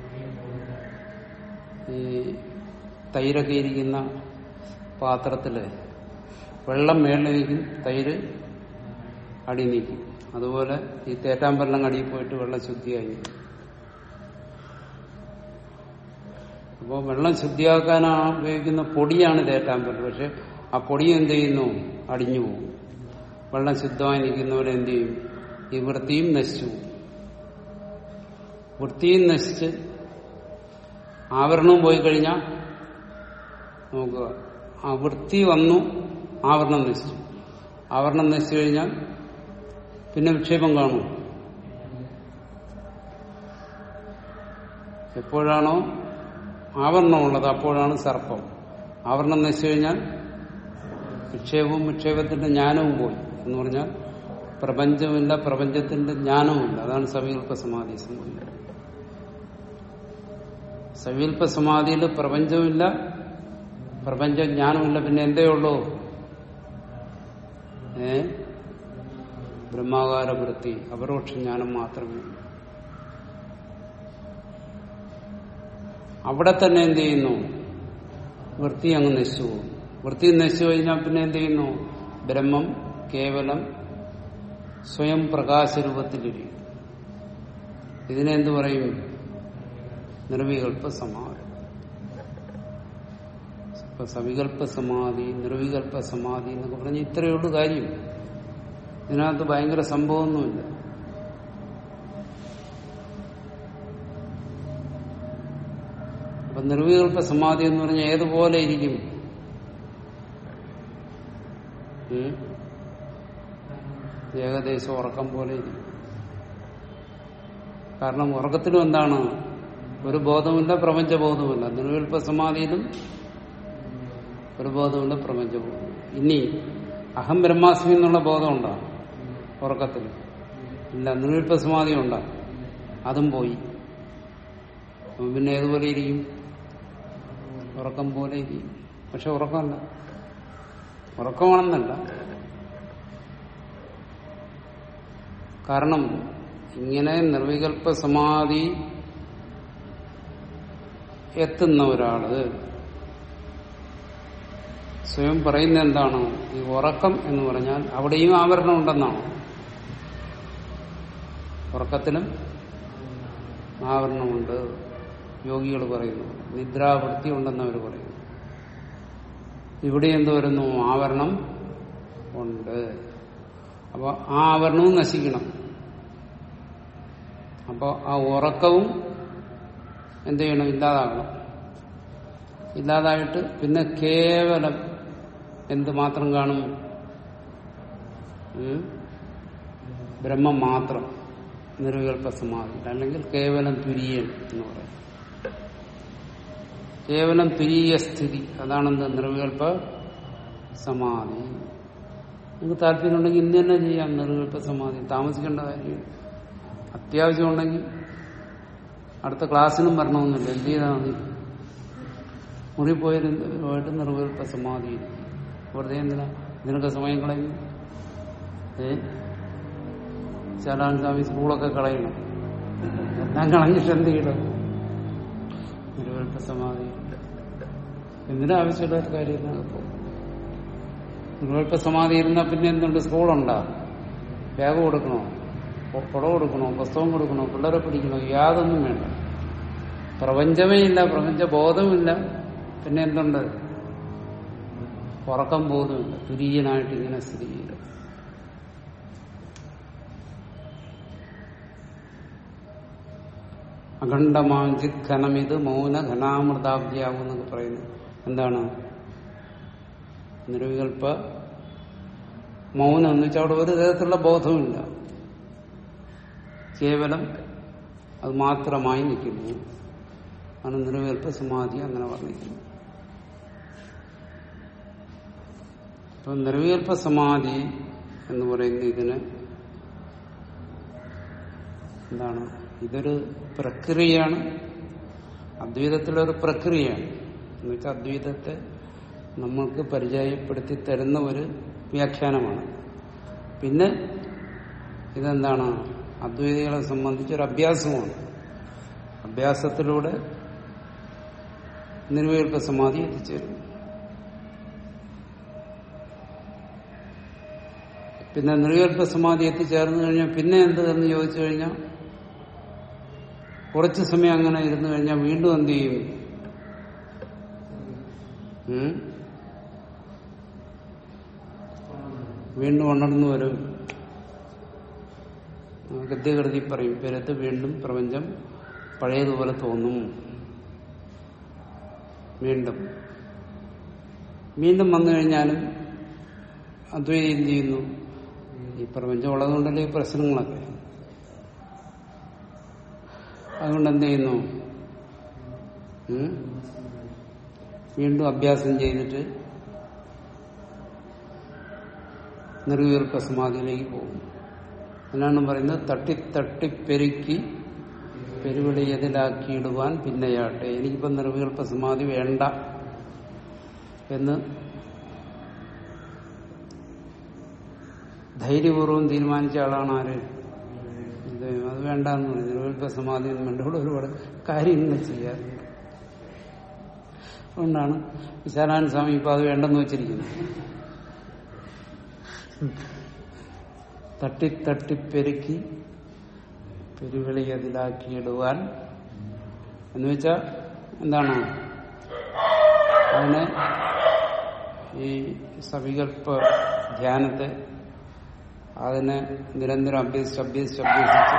ഈ തൈരൊക്കെ ഇരിക്കുന്ന പാത്രത്തില് വെള്ളം മേളിലിരിക്കും തൈര് അടി നീക്കും അതുപോലെ ഈ തേറ്റാമ്പെല്ലാം അടിയിൽ പോയിട്ട് വെള്ളം ശുദ്ധിയായി അപ്പോൾ വെള്ളം ശുദ്ധിയാക്കാൻ ഉപയോഗിക്കുന്ന പൊടിയാണ് തേറ്റാമ്പൽ പക്ഷെ ആ പൊടി എന്ത് ചെയ്യുന്നു അടിഞ്ഞു പോകും വെള്ളം ശുദ്ധമായി നിൽക്കുന്നവരെ എന്ത് ചെയ്യും ഈ വൃത്തിയും നശിച്ചു വൃത്തിയും നശിച്ച് ആവരണവും പോയി കഴിഞ്ഞാൽ നോക്കുക ആ വൃത്തി വന്നു ആവരണം നശിച്ചു ആവരണം നശിച്ചു കഴിഞ്ഞാൽ പിന്നെ വിക്ഷേപം കാണും എപ്പോഴാണോ ആവരണമുള്ളത് അപ്പോഴാണ് സർപ്പം ആവരണം നശിച്ചു കഴിഞ്ഞാൽ വിക്ഷേപവും വിക്ഷേപത്തിന്റെ ജ്ഞാനവും പോയി എന്ന് പറഞ്ഞാൽ പ്രപഞ്ചമില്ല പ്രപഞ്ചത്തിന്റെ ജ്ഞാനവുമില്ല അതാണ് സവികൽപ്പ സമാധി സംഭവിക്കുന്നത് സവികൽപ്പ സമാധിയിൽ പ്രപഞ്ചമില്ല പ്രപഞ്ച ജ്ഞാനമില്ല പിന്നെ എന്തേ ഉള്ളൂ ഏ ബ്രഹ്മാകാര വൃത്തി അപരോക്ഷ ജ്ഞാനം മാത്രമേ ഉള്ളൂ അവിടെ തന്നെ എന്ത് ചെയ്യുന്നു വൃത്തി അങ്ങ് നശിച്ചു പോകും വൃത്തി നശിച്ചു കഴിഞ്ഞാൽ പിന്നെ എന്ത് ചെയ്യുന്നു ബ്രഹ്മം കേവലം സ്വയം പ്രകാശരൂപത്തിലിരിക്കും ഇതിനെന്ത് പറയും നിർവികൽപ്പ സമാധി ഇപ്പൊ സവികൽപ്പ സമാധി നിർവികൽപ്പ സമാധി എന്നൊക്കെ പറഞ്ഞ് ഇത്രയേ ഉള്ളൂ കാര്യം ഇതിനകത്ത് ഭയങ്കര സംഭവമൊന്നുമില്ല അപ്പൊ നിർവികൽപ്പ സമാധി എന്ന് പറഞ്ഞാൽ ഏതുപോലെ ഇരിക്കും ഉം? ഏകദേശം ഉറക്കം പോലെ ഇരിക്കും കാരണം ഉറക്കത്തിലും എന്താണ് ഒരു ബോധമില്ല പ്രപഞ്ചബോധമില്ല നിർവികൽപ്പ സമാധിയിലും ഒരു ബോധമില്ല പ്രപഞ്ചബോധം ഇനി അഹം ബ്രഹ്മാസ്മി എന്നുള്ള ബോധമുണ്ടോ ഉറക്കത്തിൽ ഇല്ല നിർവിൽപ്പ സമാധി ഉണ്ടോ അതും പോയി അപ്പൊ പിന്നെ ഏതുപോലെ ഇരിക്കും ഉറക്കം പോലെ ഇരിക്കും പക്ഷെ ഉറക്കമല്ല ഉറക്കമാണെന്നല്ല കാരണം ഇങ്ങനെ നിർവികൽപ്പ സമാധി എത്തുന്ന ഒരാള് സ്വയം പറയുന്ന എന്താണ് ഈ ഉറക്കം എന്ന് പറഞ്ഞാൽ അവിടെയും ആവരണം ഉണ്ടെന്നാണ് ഉറക്കത്തിലും ആവരണമുണ്ട് യോഗികൾ പറയുന്നു നിദ്രാവൃത്തി ഉണ്ടെന്ന് അവർ പറയുന്നു ഇവിടെ എന്ത് വരുന്നു ആവരണം ഉണ്ട് അപ്പോൾ ആ ആവരണവും നശിക്കണം അപ്പോൾ ആ ഉറക്കവും എന്ത് ചെയ്യണം ഇല്ലാതാകണം ഇല്ലാതായിട്ട് പിന്നെ കേവലം എന്ത് മാത്രം കാണും ഉം? ബ്രഹ്മം മാത്രം നിർവികൽപ്പ സമാധി അല്ലെങ്കിൽ കേവലം തുര്യൻ എന്ന് പറയും കേവലം തുരീയ സ്ഥിതി അതാണെന്ത് നിർവികൽപ്പ സമാധി നിങ്ങൾക്ക് താല്പര്യമുണ്ടെങ്കിൽ ഇന്ന് തന്നെ ചെയ്യാം നിർവികൽപ്പ സമാധി താമസിക്കേണ്ട കാര്യം അത്യാവശ്യമുണ്ടെങ്കിൽ അടുത്ത ക്ലാസ്സിനും വരണമെന്നില്ല എന്ത് ചെയ്താൽ മതി മുറി പോയിട്ട് നിർവികൽപ്പ സമാധി വെറുതെ എന്തിനാ ഇതിനൊക്കെ സമയം കളയുന്നു ഏ ചാലാൻ സ്വാമി സ്കൂളൊക്കെ കളയണം എല്ലാം കളഞ്ഞിട്ട് എന്ത് ചെയ്യണം നിർവികൽപ്പ സമാധി എന്തിനാ ആവശ്യമില്ലാത്ത കാര്യം നിർവികൽപ്പ സമാധി ഇരുന്നാൽ പിന്നെ എന്തുണ്ട് സ്കൂളുണ്ടാ ബാഗ് കൊടുക്കണോ കൊ- കുട കൊടുക്കണോ പുസ്തകം കൊടുക്കണോ പിള്ളേരെ പിടിക്കണോ യാതൊന്നും വേണ്ട പ്രപഞ്ചമേ ഇല്ല പ്രപഞ്ച ബോധമില്ല പിന്നെ എന്തുണ്ട് ഉറക്കം ബോധമില്ല തുരീയനായിട്ട് ഇങ്ങനെ സ്ഥിതി ചെയ്യുക അഖണ്ഡമാഞ്ചിത് ഘനമിത് മൗന ഘനാമൃതാബ്ദിയാകും എന്നൊക്കെ പറയുന്നു എന്താണ് നിർവികൽപ്പ മൗനം എന്ന് വെച്ചാൽ അവിടെ ഒരു തരത്തിലുള്ള ബോധവുമില്ല കേവലം അത് മാത്രമായി നിൽക്കുന്നു ആണ് നിർവികൽപ്പ സമാധി അങ്ങനെ പറഞ്ഞിരിക്കുന്നു അപ്പൊ നിർവികൽപ്പ സമാധി എന്ന് പറയുന്ന ഇതിന് എന്താണ് ഇതൊരു പ്രക്രിയയാണ് അദ്വൈതത്തിലൊരു പ്രക്രിയയാണ് എന്ന് വെച്ചാൽ അദ്വൈതത്തെ നമ്മൾക്ക് പരിചയപ്പെടുത്തി തരുന്ന ഒരു വ്യാഖ്യാനമാണ് പിന്നെ ഇതെന്താണ് അദ്വൈതികളെ സംബന്ധിച്ചൊരു അഭ്യാസമാണ് അഭ്യാസത്തിലൂടെ നിർവികൽപ്പ സമാധി എത്തിച്ചേരുന്നു പിന്നെ നിർവികൽപ്പ സമാധി എത്തിച്ചേർന്നു കഴിഞ്ഞാൽ പിന്നെ എന്ത് എന്ന് ചോദിച്ചു കഴിഞ്ഞാൽ കുറച്ചു സമയം അങ്ങനെ ഇരുന്നു കഴിഞ്ഞാൽ വീണ്ടും എന്ത് ചെയ്യും ഉം? വീണ്ടും ഉണർന്നു വരും ഗദ്യകൃതി പറയും പെരത്ത് വീണ്ടും പ്രപഞ്ചം പഴയതുപോലെ തോന്നും വീണ്ടും വീണ്ടും വന്നു കഴിഞ്ഞാലും അദ്വൈതം എന്ത് ചെയ്യുന്നു ഈ പ്രപഞ്ചം ഉള്ളതുകൊണ്ടല്ലേ ഈ പ്രശ്നങ്ങളൊക്കെ അതുകൊണ്ട് എന്ത് ചെയ്യുന്നു ഉം? വീണ്ടും അഭ്യാസം ചെയ്തിട്ട് നിർവീർപ്പ സമാധിയിലേക്ക് പോകും അതിനാണ് പറയുന്നത് തട്ടി തട്ടി പെരുക്കി പെരുവിളി എതിലാക്കിയിടുവാൻ പിന്നെയാട്ടെ എനിക്കിപ്പം നിർവികൽപ്പ സമാധി വേണ്ട എന്ന് ധൈര്യപൂർവ്വം തീരുമാനിച്ച ആളാണ് ആര് ഇത് അത് വേണ്ടെന്ന് പറഞ്ഞു നിർവികൽപ്പ സമാധി എന്ന് വേണ്ട ഇവിടെ ഒരുപാട് കാര്യങ്ങൾ ചെയ്യാറുണ്ട് അതുകൊണ്ടാണ് വിശാലാനന്ദ സ്വാമി ഇപ്പൊ അത് വേണ്ടെന്ന് വെച്ചിരിക്കുന്നത് തട്ടി തട്ടി പെരുക്കി പെരുവിളി അതിലാക്കിയിടുവാൻ എന്ന് വെച്ചാൽ എന്താണ് അതിനെ ഈ സവികൽപ്പ ധ്യാനത്തെ അതിനെ നിരന്തരം അഭ്യസിച്ച് അഭ്യസിച്ച് അഭ്യസിച്ച്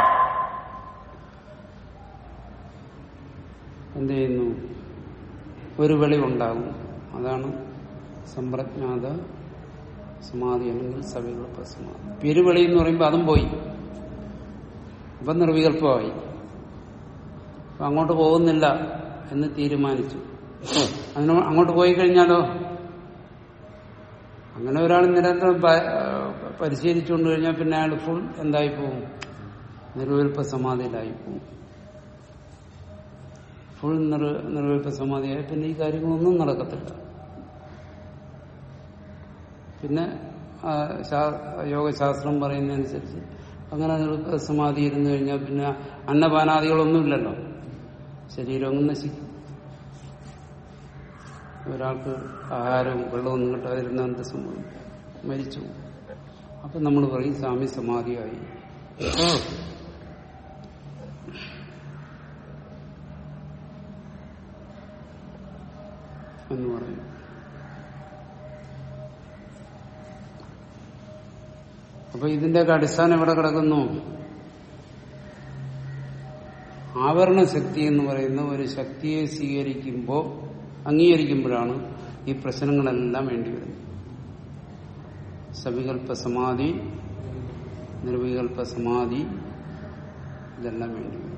എന്ത് ചെയ്യുന്നു ഒരു വെളിവുണ്ടാകും അതാണ് സമ്പ്രജ്ഞാത സമാധി അല്ലെങ്കിൽ സവികൽപ്പ സമാധി പെരുവെളി എന്ന് പറയുമ്പോൾ അതും പോയി അപ്പൊ നിർവികല്പമായി അപ്പൊ അങ്ങോട്ട് പോകുന്നില്ല എന്ന് തീരുമാനിച്ചു അതിന് അങ്ങോട്ട് പോയി കഴിഞ്ഞാലോ അങ്ങനെ ഒരാൾ നിരന്തരം പ- പരിശീലിച്ചുകൊണ്ട് കഴിഞ്ഞാൽ പിന്നെ അയാൾ ഫുൾ എന്തായി പോവും നിർവികൽപ്പ സമാധിയിലായി പോവും ഫുൾ നിർ നിർവികൽപ്പ സമാധിയായി പിന്നെ ഈ കാര്യങ്ങളൊന്നും നടക്കത്തില്ല പിന്നെ ആ, ശാ- യോഗശാസ്ത്രം പറയുന്നതനുസരിച്ച് അങ്ങനെ നിർവികൽപ്പ സമാധി ഇരുന്നു കഴിഞ്ഞാൽ പിന്നെ അന്നപാനാദികളൊന്നുമില്ലല്ലോ ശരീരം അങ്ങ് നശിക്കും ഒരാൾക്ക് ആഹാരവും വെള്ളവും ഒന്നും കിട്ടാതിരുന്ന എന്ത് സംഭവിക്കും മരിച്ചു പോകും. അപ്പൊ നമ്മൾ പറയും സ്വാമി സമാധിയായി എന്ന് പറയും അപ്പൊ ഇതിന്റെയൊക്കെ അടിസ്ഥാനം എവിടെ കിടക്കുന്നു ആവരണ ശക്തി എന്ന് പറയുന്ന ഒരു ശക്തിയെ സ്വീകരിക്കുമ്പോൾ അംഗീകരിക്കുമ്പോഴാണ് ഈ പ്രശ്നങ്ങളെല്ലാം വേണ്ടി വരുന്നത് സവികൽപ്പ സമാധി നിർവികൽപ്പ സമാധി ഇതെല്ലാം വേണ്ടി വരും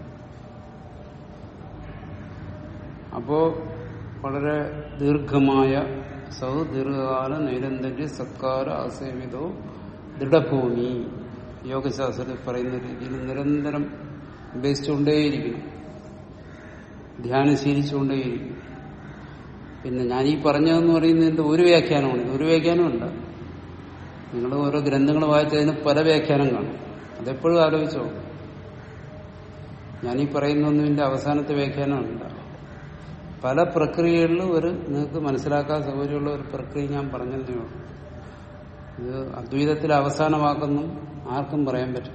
അപ്പോ വളരെ ദീർഘമായ സൗ ദീർഘകാല നൈരന്തര്യ സത്കാര അസേവിതോ ദൃഢഭൂമി യോഗശാസ്ത്രത്തിൽ പറയുന്ന രീതിയിൽ നിരന്തരം അഭ്യസിച്ചുകൊണ്ടേയിരിക്കണം ധ്യാനം ശീലിച്ചുകൊണ്ടേയിരിക്കും പിന്നെ ഞാൻ ഈ പറഞ്ഞതെന്ന് പറയുന്നതിന്റെ ഒരു വ്യാഖ്യാനമാണ് ഇത് ഒരു വ്യാഖ്യാനമല്ല നിങ്ങൾ ഓരോ ഗ്രന്ഥങ്ങൾ വായിച്ചതിന് പല വ്യാഖ്യാനം കാണും അതെപ്പോഴും ആലോചിച്ചോ ഞാനീ പറയുന്നൊന്നുമിന്റെ അവസാനത്തെ വ്യാഖ്യാനമല്ല പല പ്രക്രിയകളിലും ഒരു നിങ്ങൾക്ക് മനസ്സിലാക്കാൻ സൗകര്യമുള്ള ഒരു പ്രക്രിയ ഞാൻ പറഞ്ഞതേ ഉള്ളൂ ഇത് അദ്വൈതത്തിൽ അവസാനമാക്കുന്നു ആർക്കും പറയാൻ പറ്റും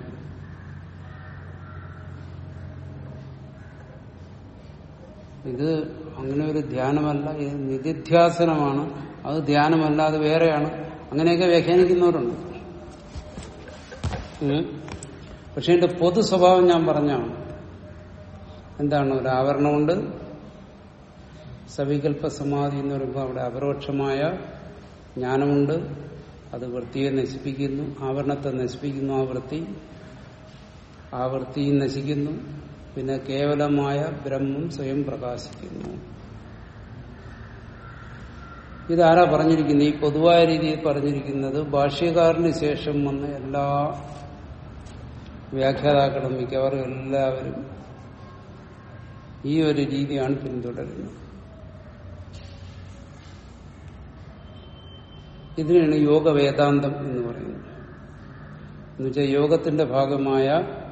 ഇത് അങ്ങനെ ഒരു ധ്യാനമല്ല ഇത് നിധിധ്യാസനമാണ് അത് ധ്യാനമല്ല അത് വേറെയാണ് അങ്ങനെയൊക്കെ വ്യാഖ്യാനിക്കുന്നവരുണ്ട് ഉം. പക്ഷെ എന്റെ പൊതു സ്വഭാവം ഞാൻ പറഞ്ഞാണ് എന്താണ് ഒരു ആവരണമുണ്ട് സവികൽപ്പ സമാധി എന്ന് പറയുമ്പോൾ അവിടെ അപരോക്ഷമായ ജ്ഞാനമുണ്ട് അത് വൃത്തിയെ നശിപ്പിക്കുന്നു ആവരണത്തെ നശിപ്പിക്കുന്നു ആ വൃത്തി ആ വൃത്തി നശിക്കുന്നു പിന്നെ കേവലമായ ബ്രഹ്മം സ്വയം പ്രകാശിക്കുന്നു ഇതാരാ പറഞ്ഞിരിക്കുന്നത് ഈ പൊതുവായ രീതിയിൽ പറഞ്ഞിരിക്കുന്നത് ഭാഷ്യകാരന് ശേഷം വന്ന എല്ലാ വ്യാഖ്യാതാക്കളും മിക്കവാറും എല്ലാവരും ഈ ഒരു രീതിയാണ് പിന്തുടരുന്നത് ഇതിനാണ് യോഗ വേദാന്തം എന്ന് പറയുന്നത് എന്നുവെച്ചാൽ യോഗത്തിന്റെ ഭാഗമായ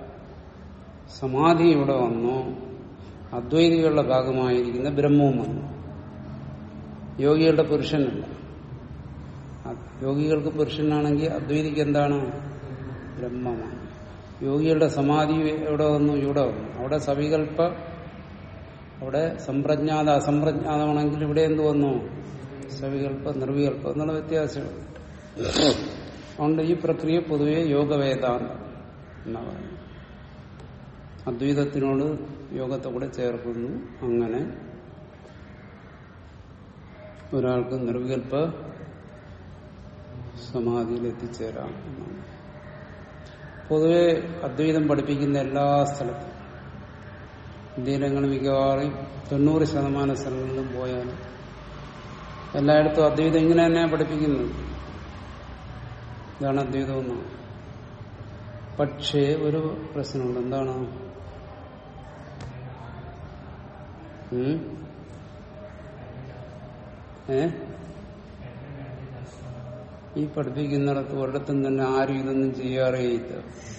സമാധി ഇവിടെ വന്നു അദ്വൈതികളുടെ ഭാഗമായിരിക്കുന്ന ബ്രഹ്മവും വന്നു യോഗികളുടെ പുരുഷനല്ല അ- യോഗികൾക്ക് പുരുഷനാണെങ്കിൽ അദ്വൈതിക്ക് എന്താണ് ബ്രഹ്മമാണ് യോഗികളുടെ സമാധി എവിടെ വന്നു ഇവിടെ വന്നു അവിടെ സവികൽപ്പ അവിടെ സമ്പ്രജ്ഞാത അസംപ്രജ്ഞാതമാണെങ്കിൽ ഇവിടെ എന്ത് വന്നു സവികൽപ്പ നിർവികൽപ്പ എന്നുള്ള വ്യത്യാസമുണ്ട് അതുകൊണ്ട് ഈ പ്രക്രിയ പൊതുവെ യോഗവേദാന്തം എന്നാ പറയുന്നത് അദ്വൈതത്തിനോട് യോഗത്തെ കൂടെ ചേർക്കുന്നു അങ്ങനെ ഒരാൾക്ക് നിർവികൽപ്പ സമാധിയിൽ എത്തിച്ചേരാം എന്നാണ് പൊതുവെ അദ്വൈതം പഠിപ്പിക്കുന്ന എല്ലാ സ്ഥലത്തും ഇന്ത്യയിലങ്ങനെ മിക്കവാറും തൊണ്ണൂറ് ശതമാനം സ്ഥലങ്ങളിലും പോയാലും എല്ലായിടത്തും അദ്വൈതം ഇങ്ങനെ തന്നെയാണ് പഠിപ്പിക്കുന്നത് ഇതാണ് അദ്വൈതം എന്നാണ് പക്ഷേ ഒരു പ്രശ്നമുണ്ട് എന്താണ് ഉം? ഏ ഈ പഠിപ്പിക്കുന്നിടത്ത് ഒരിടത്തും തന്നെ ആരും ഇതൊന്നും ചെയ്യാറേയില്ല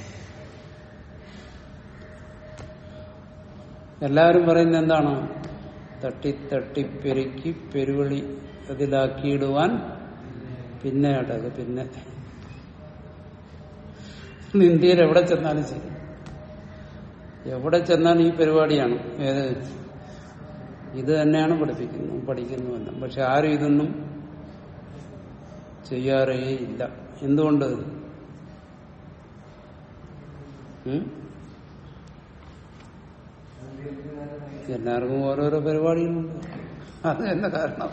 എല്ലാവരും പറയുന്നത് എന്താണ് തട്ടി തട്ടി പെരുക്കി പെരുവളി അതിലാക്കിയിടുവാൻ പിന്നെ അടത് പിന്നെ ഇന്ത്യയിൽ എവിടെ ചെന്നാലും ശരി എവിടെ ചെന്നാലും ഈ പരിപാടിയാണ് ഏത് ഇത് തന്നെയാണ് പഠിപ്പിക്കുന്നു പഠിക്കുന്നുവല്ല പക്ഷെ ആരും ഇതൊന്നും ചെയ്യാറേ ഇല്ല എന്തുകൊണ്ട് ഉം? എല്ലാവർക്കും ഓരോരോ പരിപാടികളുണ്ട് അത് തന്നെ കാരണം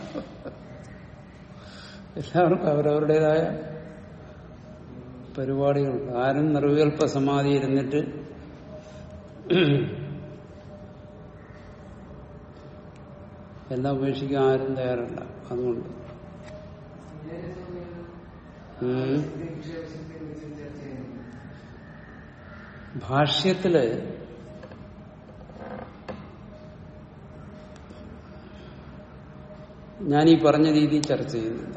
എല്ലാവർക്കും അവരവരുടേതായ പരിപാടികളുണ്ട് ആരും നിർവികൽപ്പ സമാധി ഇരുന്നിട്ട് എല്ലാം ഉപേക്ഷിക്കാൻ ആരും തയ്യാറല്ല അതുകൊണ്ട് ഉം. ഭാഷ്യത്തില് ഞാൻ ഈ പറഞ്ഞ രീതി ചർച്ച ചെയ്യുന്നില്ല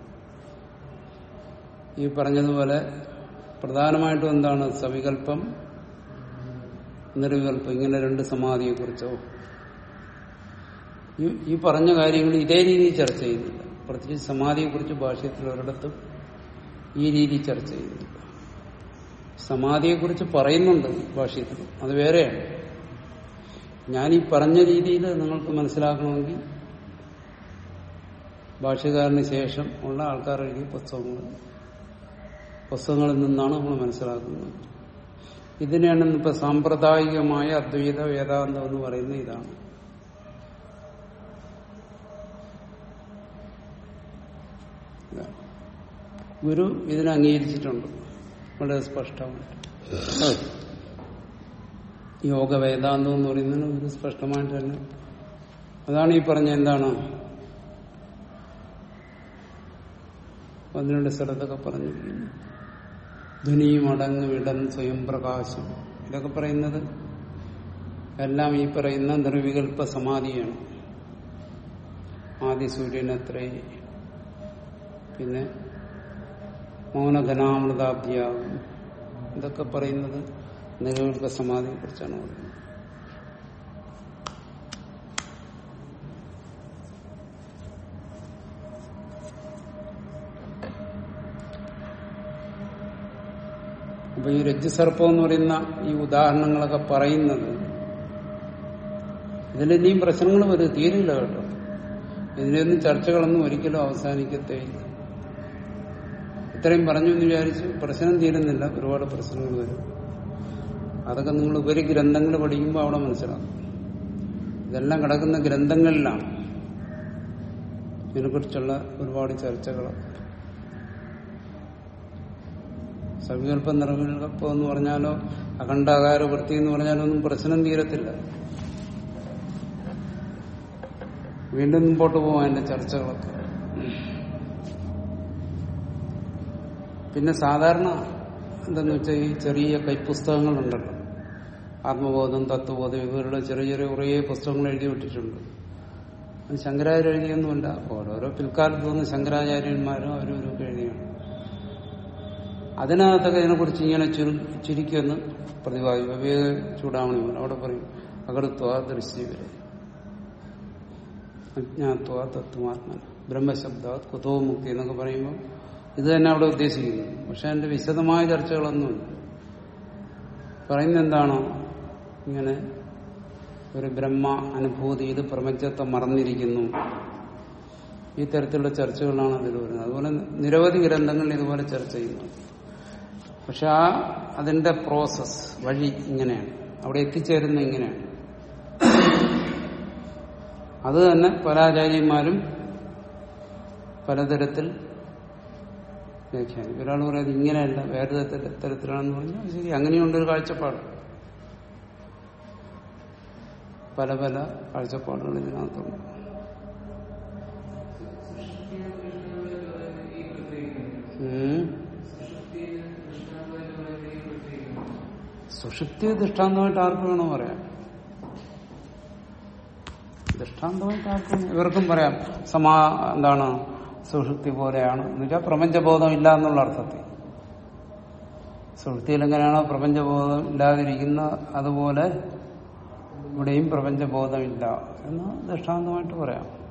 ഈ പറഞ്ഞതുപോലെ പ്രധാനമായിട്ടും എന്താണ് സവികല്പം നിർവികല്പം ഇങ്ങനെ രണ്ട് സമാധിയെക്കുറിച്ചോ ഈ ഈ പറഞ്ഞ കാര്യങ്ങൾ ഇതേ രീതിയിൽ ചർച്ച ചെയ്യുന്നില്ല പ്രത്യേകിച്ച് സമാധിയെക്കുറിച്ച് ഭാഷ്യത്തിൽ ഒരിടത്തും ഈ രീതി ചർച്ച ചെയ്യുന്നില്ല സമാധിയെക്കുറിച്ച് പറയുന്നുണ്ട് ഭാഷ്യത്തിൽ അത് വേറെയാണ് ഞാൻ ഈ പറഞ്ഞ രീതിയിൽ നിങ്ങൾക്ക് മനസ്സിലാക്കണമെങ്കിൽ ഭാഷ്യകാരന് ശേഷം ഉള്ള ആൾക്കാർ എഴുതിയ പുസ്തകങ്ങൾ പുസ്തകങ്ങളിൽ നിന്നാണ് നമ്മൾ മനസ്സിലാക്കുന്നത് ഇതിനെയാണ് ഇപ്പൊ സാമ്പ്രദായികമായ അദ്വൈത വേദാന്തം എന്ന് പറയുന്നത് ഇതാണ് ഇതാണ്. ഗുരു ഇതിനെ അംഗീകരിച്ചിട്ടുണ്ട് വളരെ സ്പഷ്ടമായിട്ട് യോഗ വേദാന്തം എന്ന് പറയുന്നതിന് ഗുരു സ്പഷ്ടമായിട്ട് തന്നെ അതാണ് ഈ പറഞ്ഞ എന്താണ് പന്ത്രണ്ട് സ്ഥലത്തൊക്കെ പറഞ്ഞിരിക്കുന്നു ധ്വനിയും അടങ്ങും ഇടം സ്വയം പ്രകാശം ഇതൊക്കെ പറയുന്നത് എല്ലാം ഈ പറയുന്ന നിർവികൽപ്പ സമാധിയാണ് ആദ്യ സൂര്യനത്രേ പിന്നെ മൗനഘനാമൃതാബ്ദിയാകും ഇതൊക്കെ പറയുന്നത് നിർവികൽപ്പ സമാധിയെ കുറിച്ചാണ് പറയുന്നത് അപ്പൊ ഈ രജ്ജുസർപ്പം എന്ന് പറയുന്ന ഈ ഉദാഹരണങ്ങളൊക്കെ പറയുന്നത് ഇതിലിനിയും പ്രശ്നങ്ങൾ വരും തീരില്ല കേട്ടോ ഇതിലൊന്നും ചർച്ചകളൊന്നും ഒരിക്കലും അവസാനിക്കത്തേയില്ല ഇത്രയും പറഞ്ഞു എന്ന് വിചാരിച്ച് പ്രശ്നം തീരുന്നില്ല ഒരുപാട് പ്രശ്നങ്ങൾ വരും അതൊക്കെ നിങ്ങൾ ഉപരി ഗ്രന്ഥങ്ങൾ പഠിക്കുമ്പോൾ അവിടെ മനസ്സിലാക്കും ഇതെല്ലാം കിടക്കുന്ന ഗ്രന്ഥങ്ങളിലാണ് ഇതിനെക്കുറിച്ചുള്ള ഒരുപാട് ചർച്ചകൾ സവികല്പം നിർവികല്പം എന്ന് പറഞ്ഞാലോ അഖണ്ഡാകാര വൃത്തി എന്ന് പറഞ്ഞാലോ ഒന്നും പ്രശ്നം തീരത്തില്ല വീണ്ടും മുമ്പോട്ട് പോവാം അതിന്റെ ചർച്ചകളൊക്കെ പിന്നെ സാധാരണ എന്തെന്ന് വെച്ചാൽ ഈ ചെറിയ കൈപ്പുസ്തകങ്ങളുണ്ടല്ലോ ആത്മബോധം തത്വബോധം ഇവരുടെ ചെറിയ ചെറിയ കുറേ പുസ്തകങ്ങൾ എഴുതി വിട്ടിട്ടുണ്ട് അത് ശങ്കരാചാര്യ എഴുതിയൊന്നുമല്ല ഓരോരോ പിൽക്കാലത്ത് വന്ന ശങ്കരാചാര്യന്മാരും അവരും ഇവരൊക്കെ എഴുതിയാണ് അതിനകത്തൊക്കെ ഇതിനെക്കുറിച്ച് ഇങ്ങനെ ചുരു ചുരുക്കിയൊന്ന് പ്രതിപാദിക്കും വിവേക ചൂടാമണി പോലെ അവിടെ പറയും അകൃത്വ ദൃശ്യവരെ അജ്ഞാത്വ തത്വമാത്മന ബ്രഹ്മശബ്ദ കുതോ മുക്തി എന്നൊക്കെ പറയുമ്പോൾ ഇത് തന്നെ അവിടെ ഉദ്ദേശിക്കുന്നു പക്ഷെ അതിന്റെ വിശദമായ ചർച്ചകളൊന്നുമില്ല പറയുന്നത് എന്താണോ ഇങ്ങനെ ഒരു ബ്രഹ്മ അനുഭൂതി ഇത് പ്രപഞ്ചത്തെ മറന്നിരിക്കുന്നു ഈ തരത്തിലുള്ള ചർച്ചകളാണ് അതിൽ വരുന്നത് അതുപോലെ നിരവധി ഗ്രന്ഥങ്ങൾ ഇതുപോലെ ചർച്ച ചെയ്യുന്നു പക്ഷെ ആ അതിന്റെ പ്രോസസ് വഴി ഇങ്ങനെയാണ് അവിടെ എത്തിച്ചേരുന്ന ഇങ്ങനെയാണ് അത് തന്നെ പല ആചാര്യന്മാരും പലതരത്തിൽ വ്യാഖ്യാനം ഒരാൾ പറയുന്നത് ഇങ്ങനെയല്ല വേറെ തരത്തിൽ- തരത്തിലാണെന്ന് പറഞ്ഞാൽ ശരി അങ്ങനെയുണ്ടൊരു കാഴ്ചപ്പാട് പല പല കാഴ്ചപ്പാടുകൾ ഇതിനകത്തുണ്ട് ഉം. സുഷുപ്തി ദൃഷ്ടാന്തമായിട്ട് ആർക്ക് വേണോ പറയാം ദൃഷ്ടാന്തമായിട്ട് ആർക്കും ഇവർക്കും പറയാം സമാ എന്താണ് സുഷുപ്തി പോലെയാണ് എന്നുവെച്ചാൽ പ്രപഞ്ചബോധം ഇല്ല എന്നുള്ള അർത്ഥത്തിൽ സുഷുപ്തിയിൽ എങ്ങനെയാണോ പ്രപഞ്ചബോധം ഇല്ലാതിരിക്കുന്ന അതുപോലെ ഇവിടെയും പ്രപഞ്ചബോധമില്ല എന്ന് ദൃഷ്ടാന്തമായിട്ട് പറയാം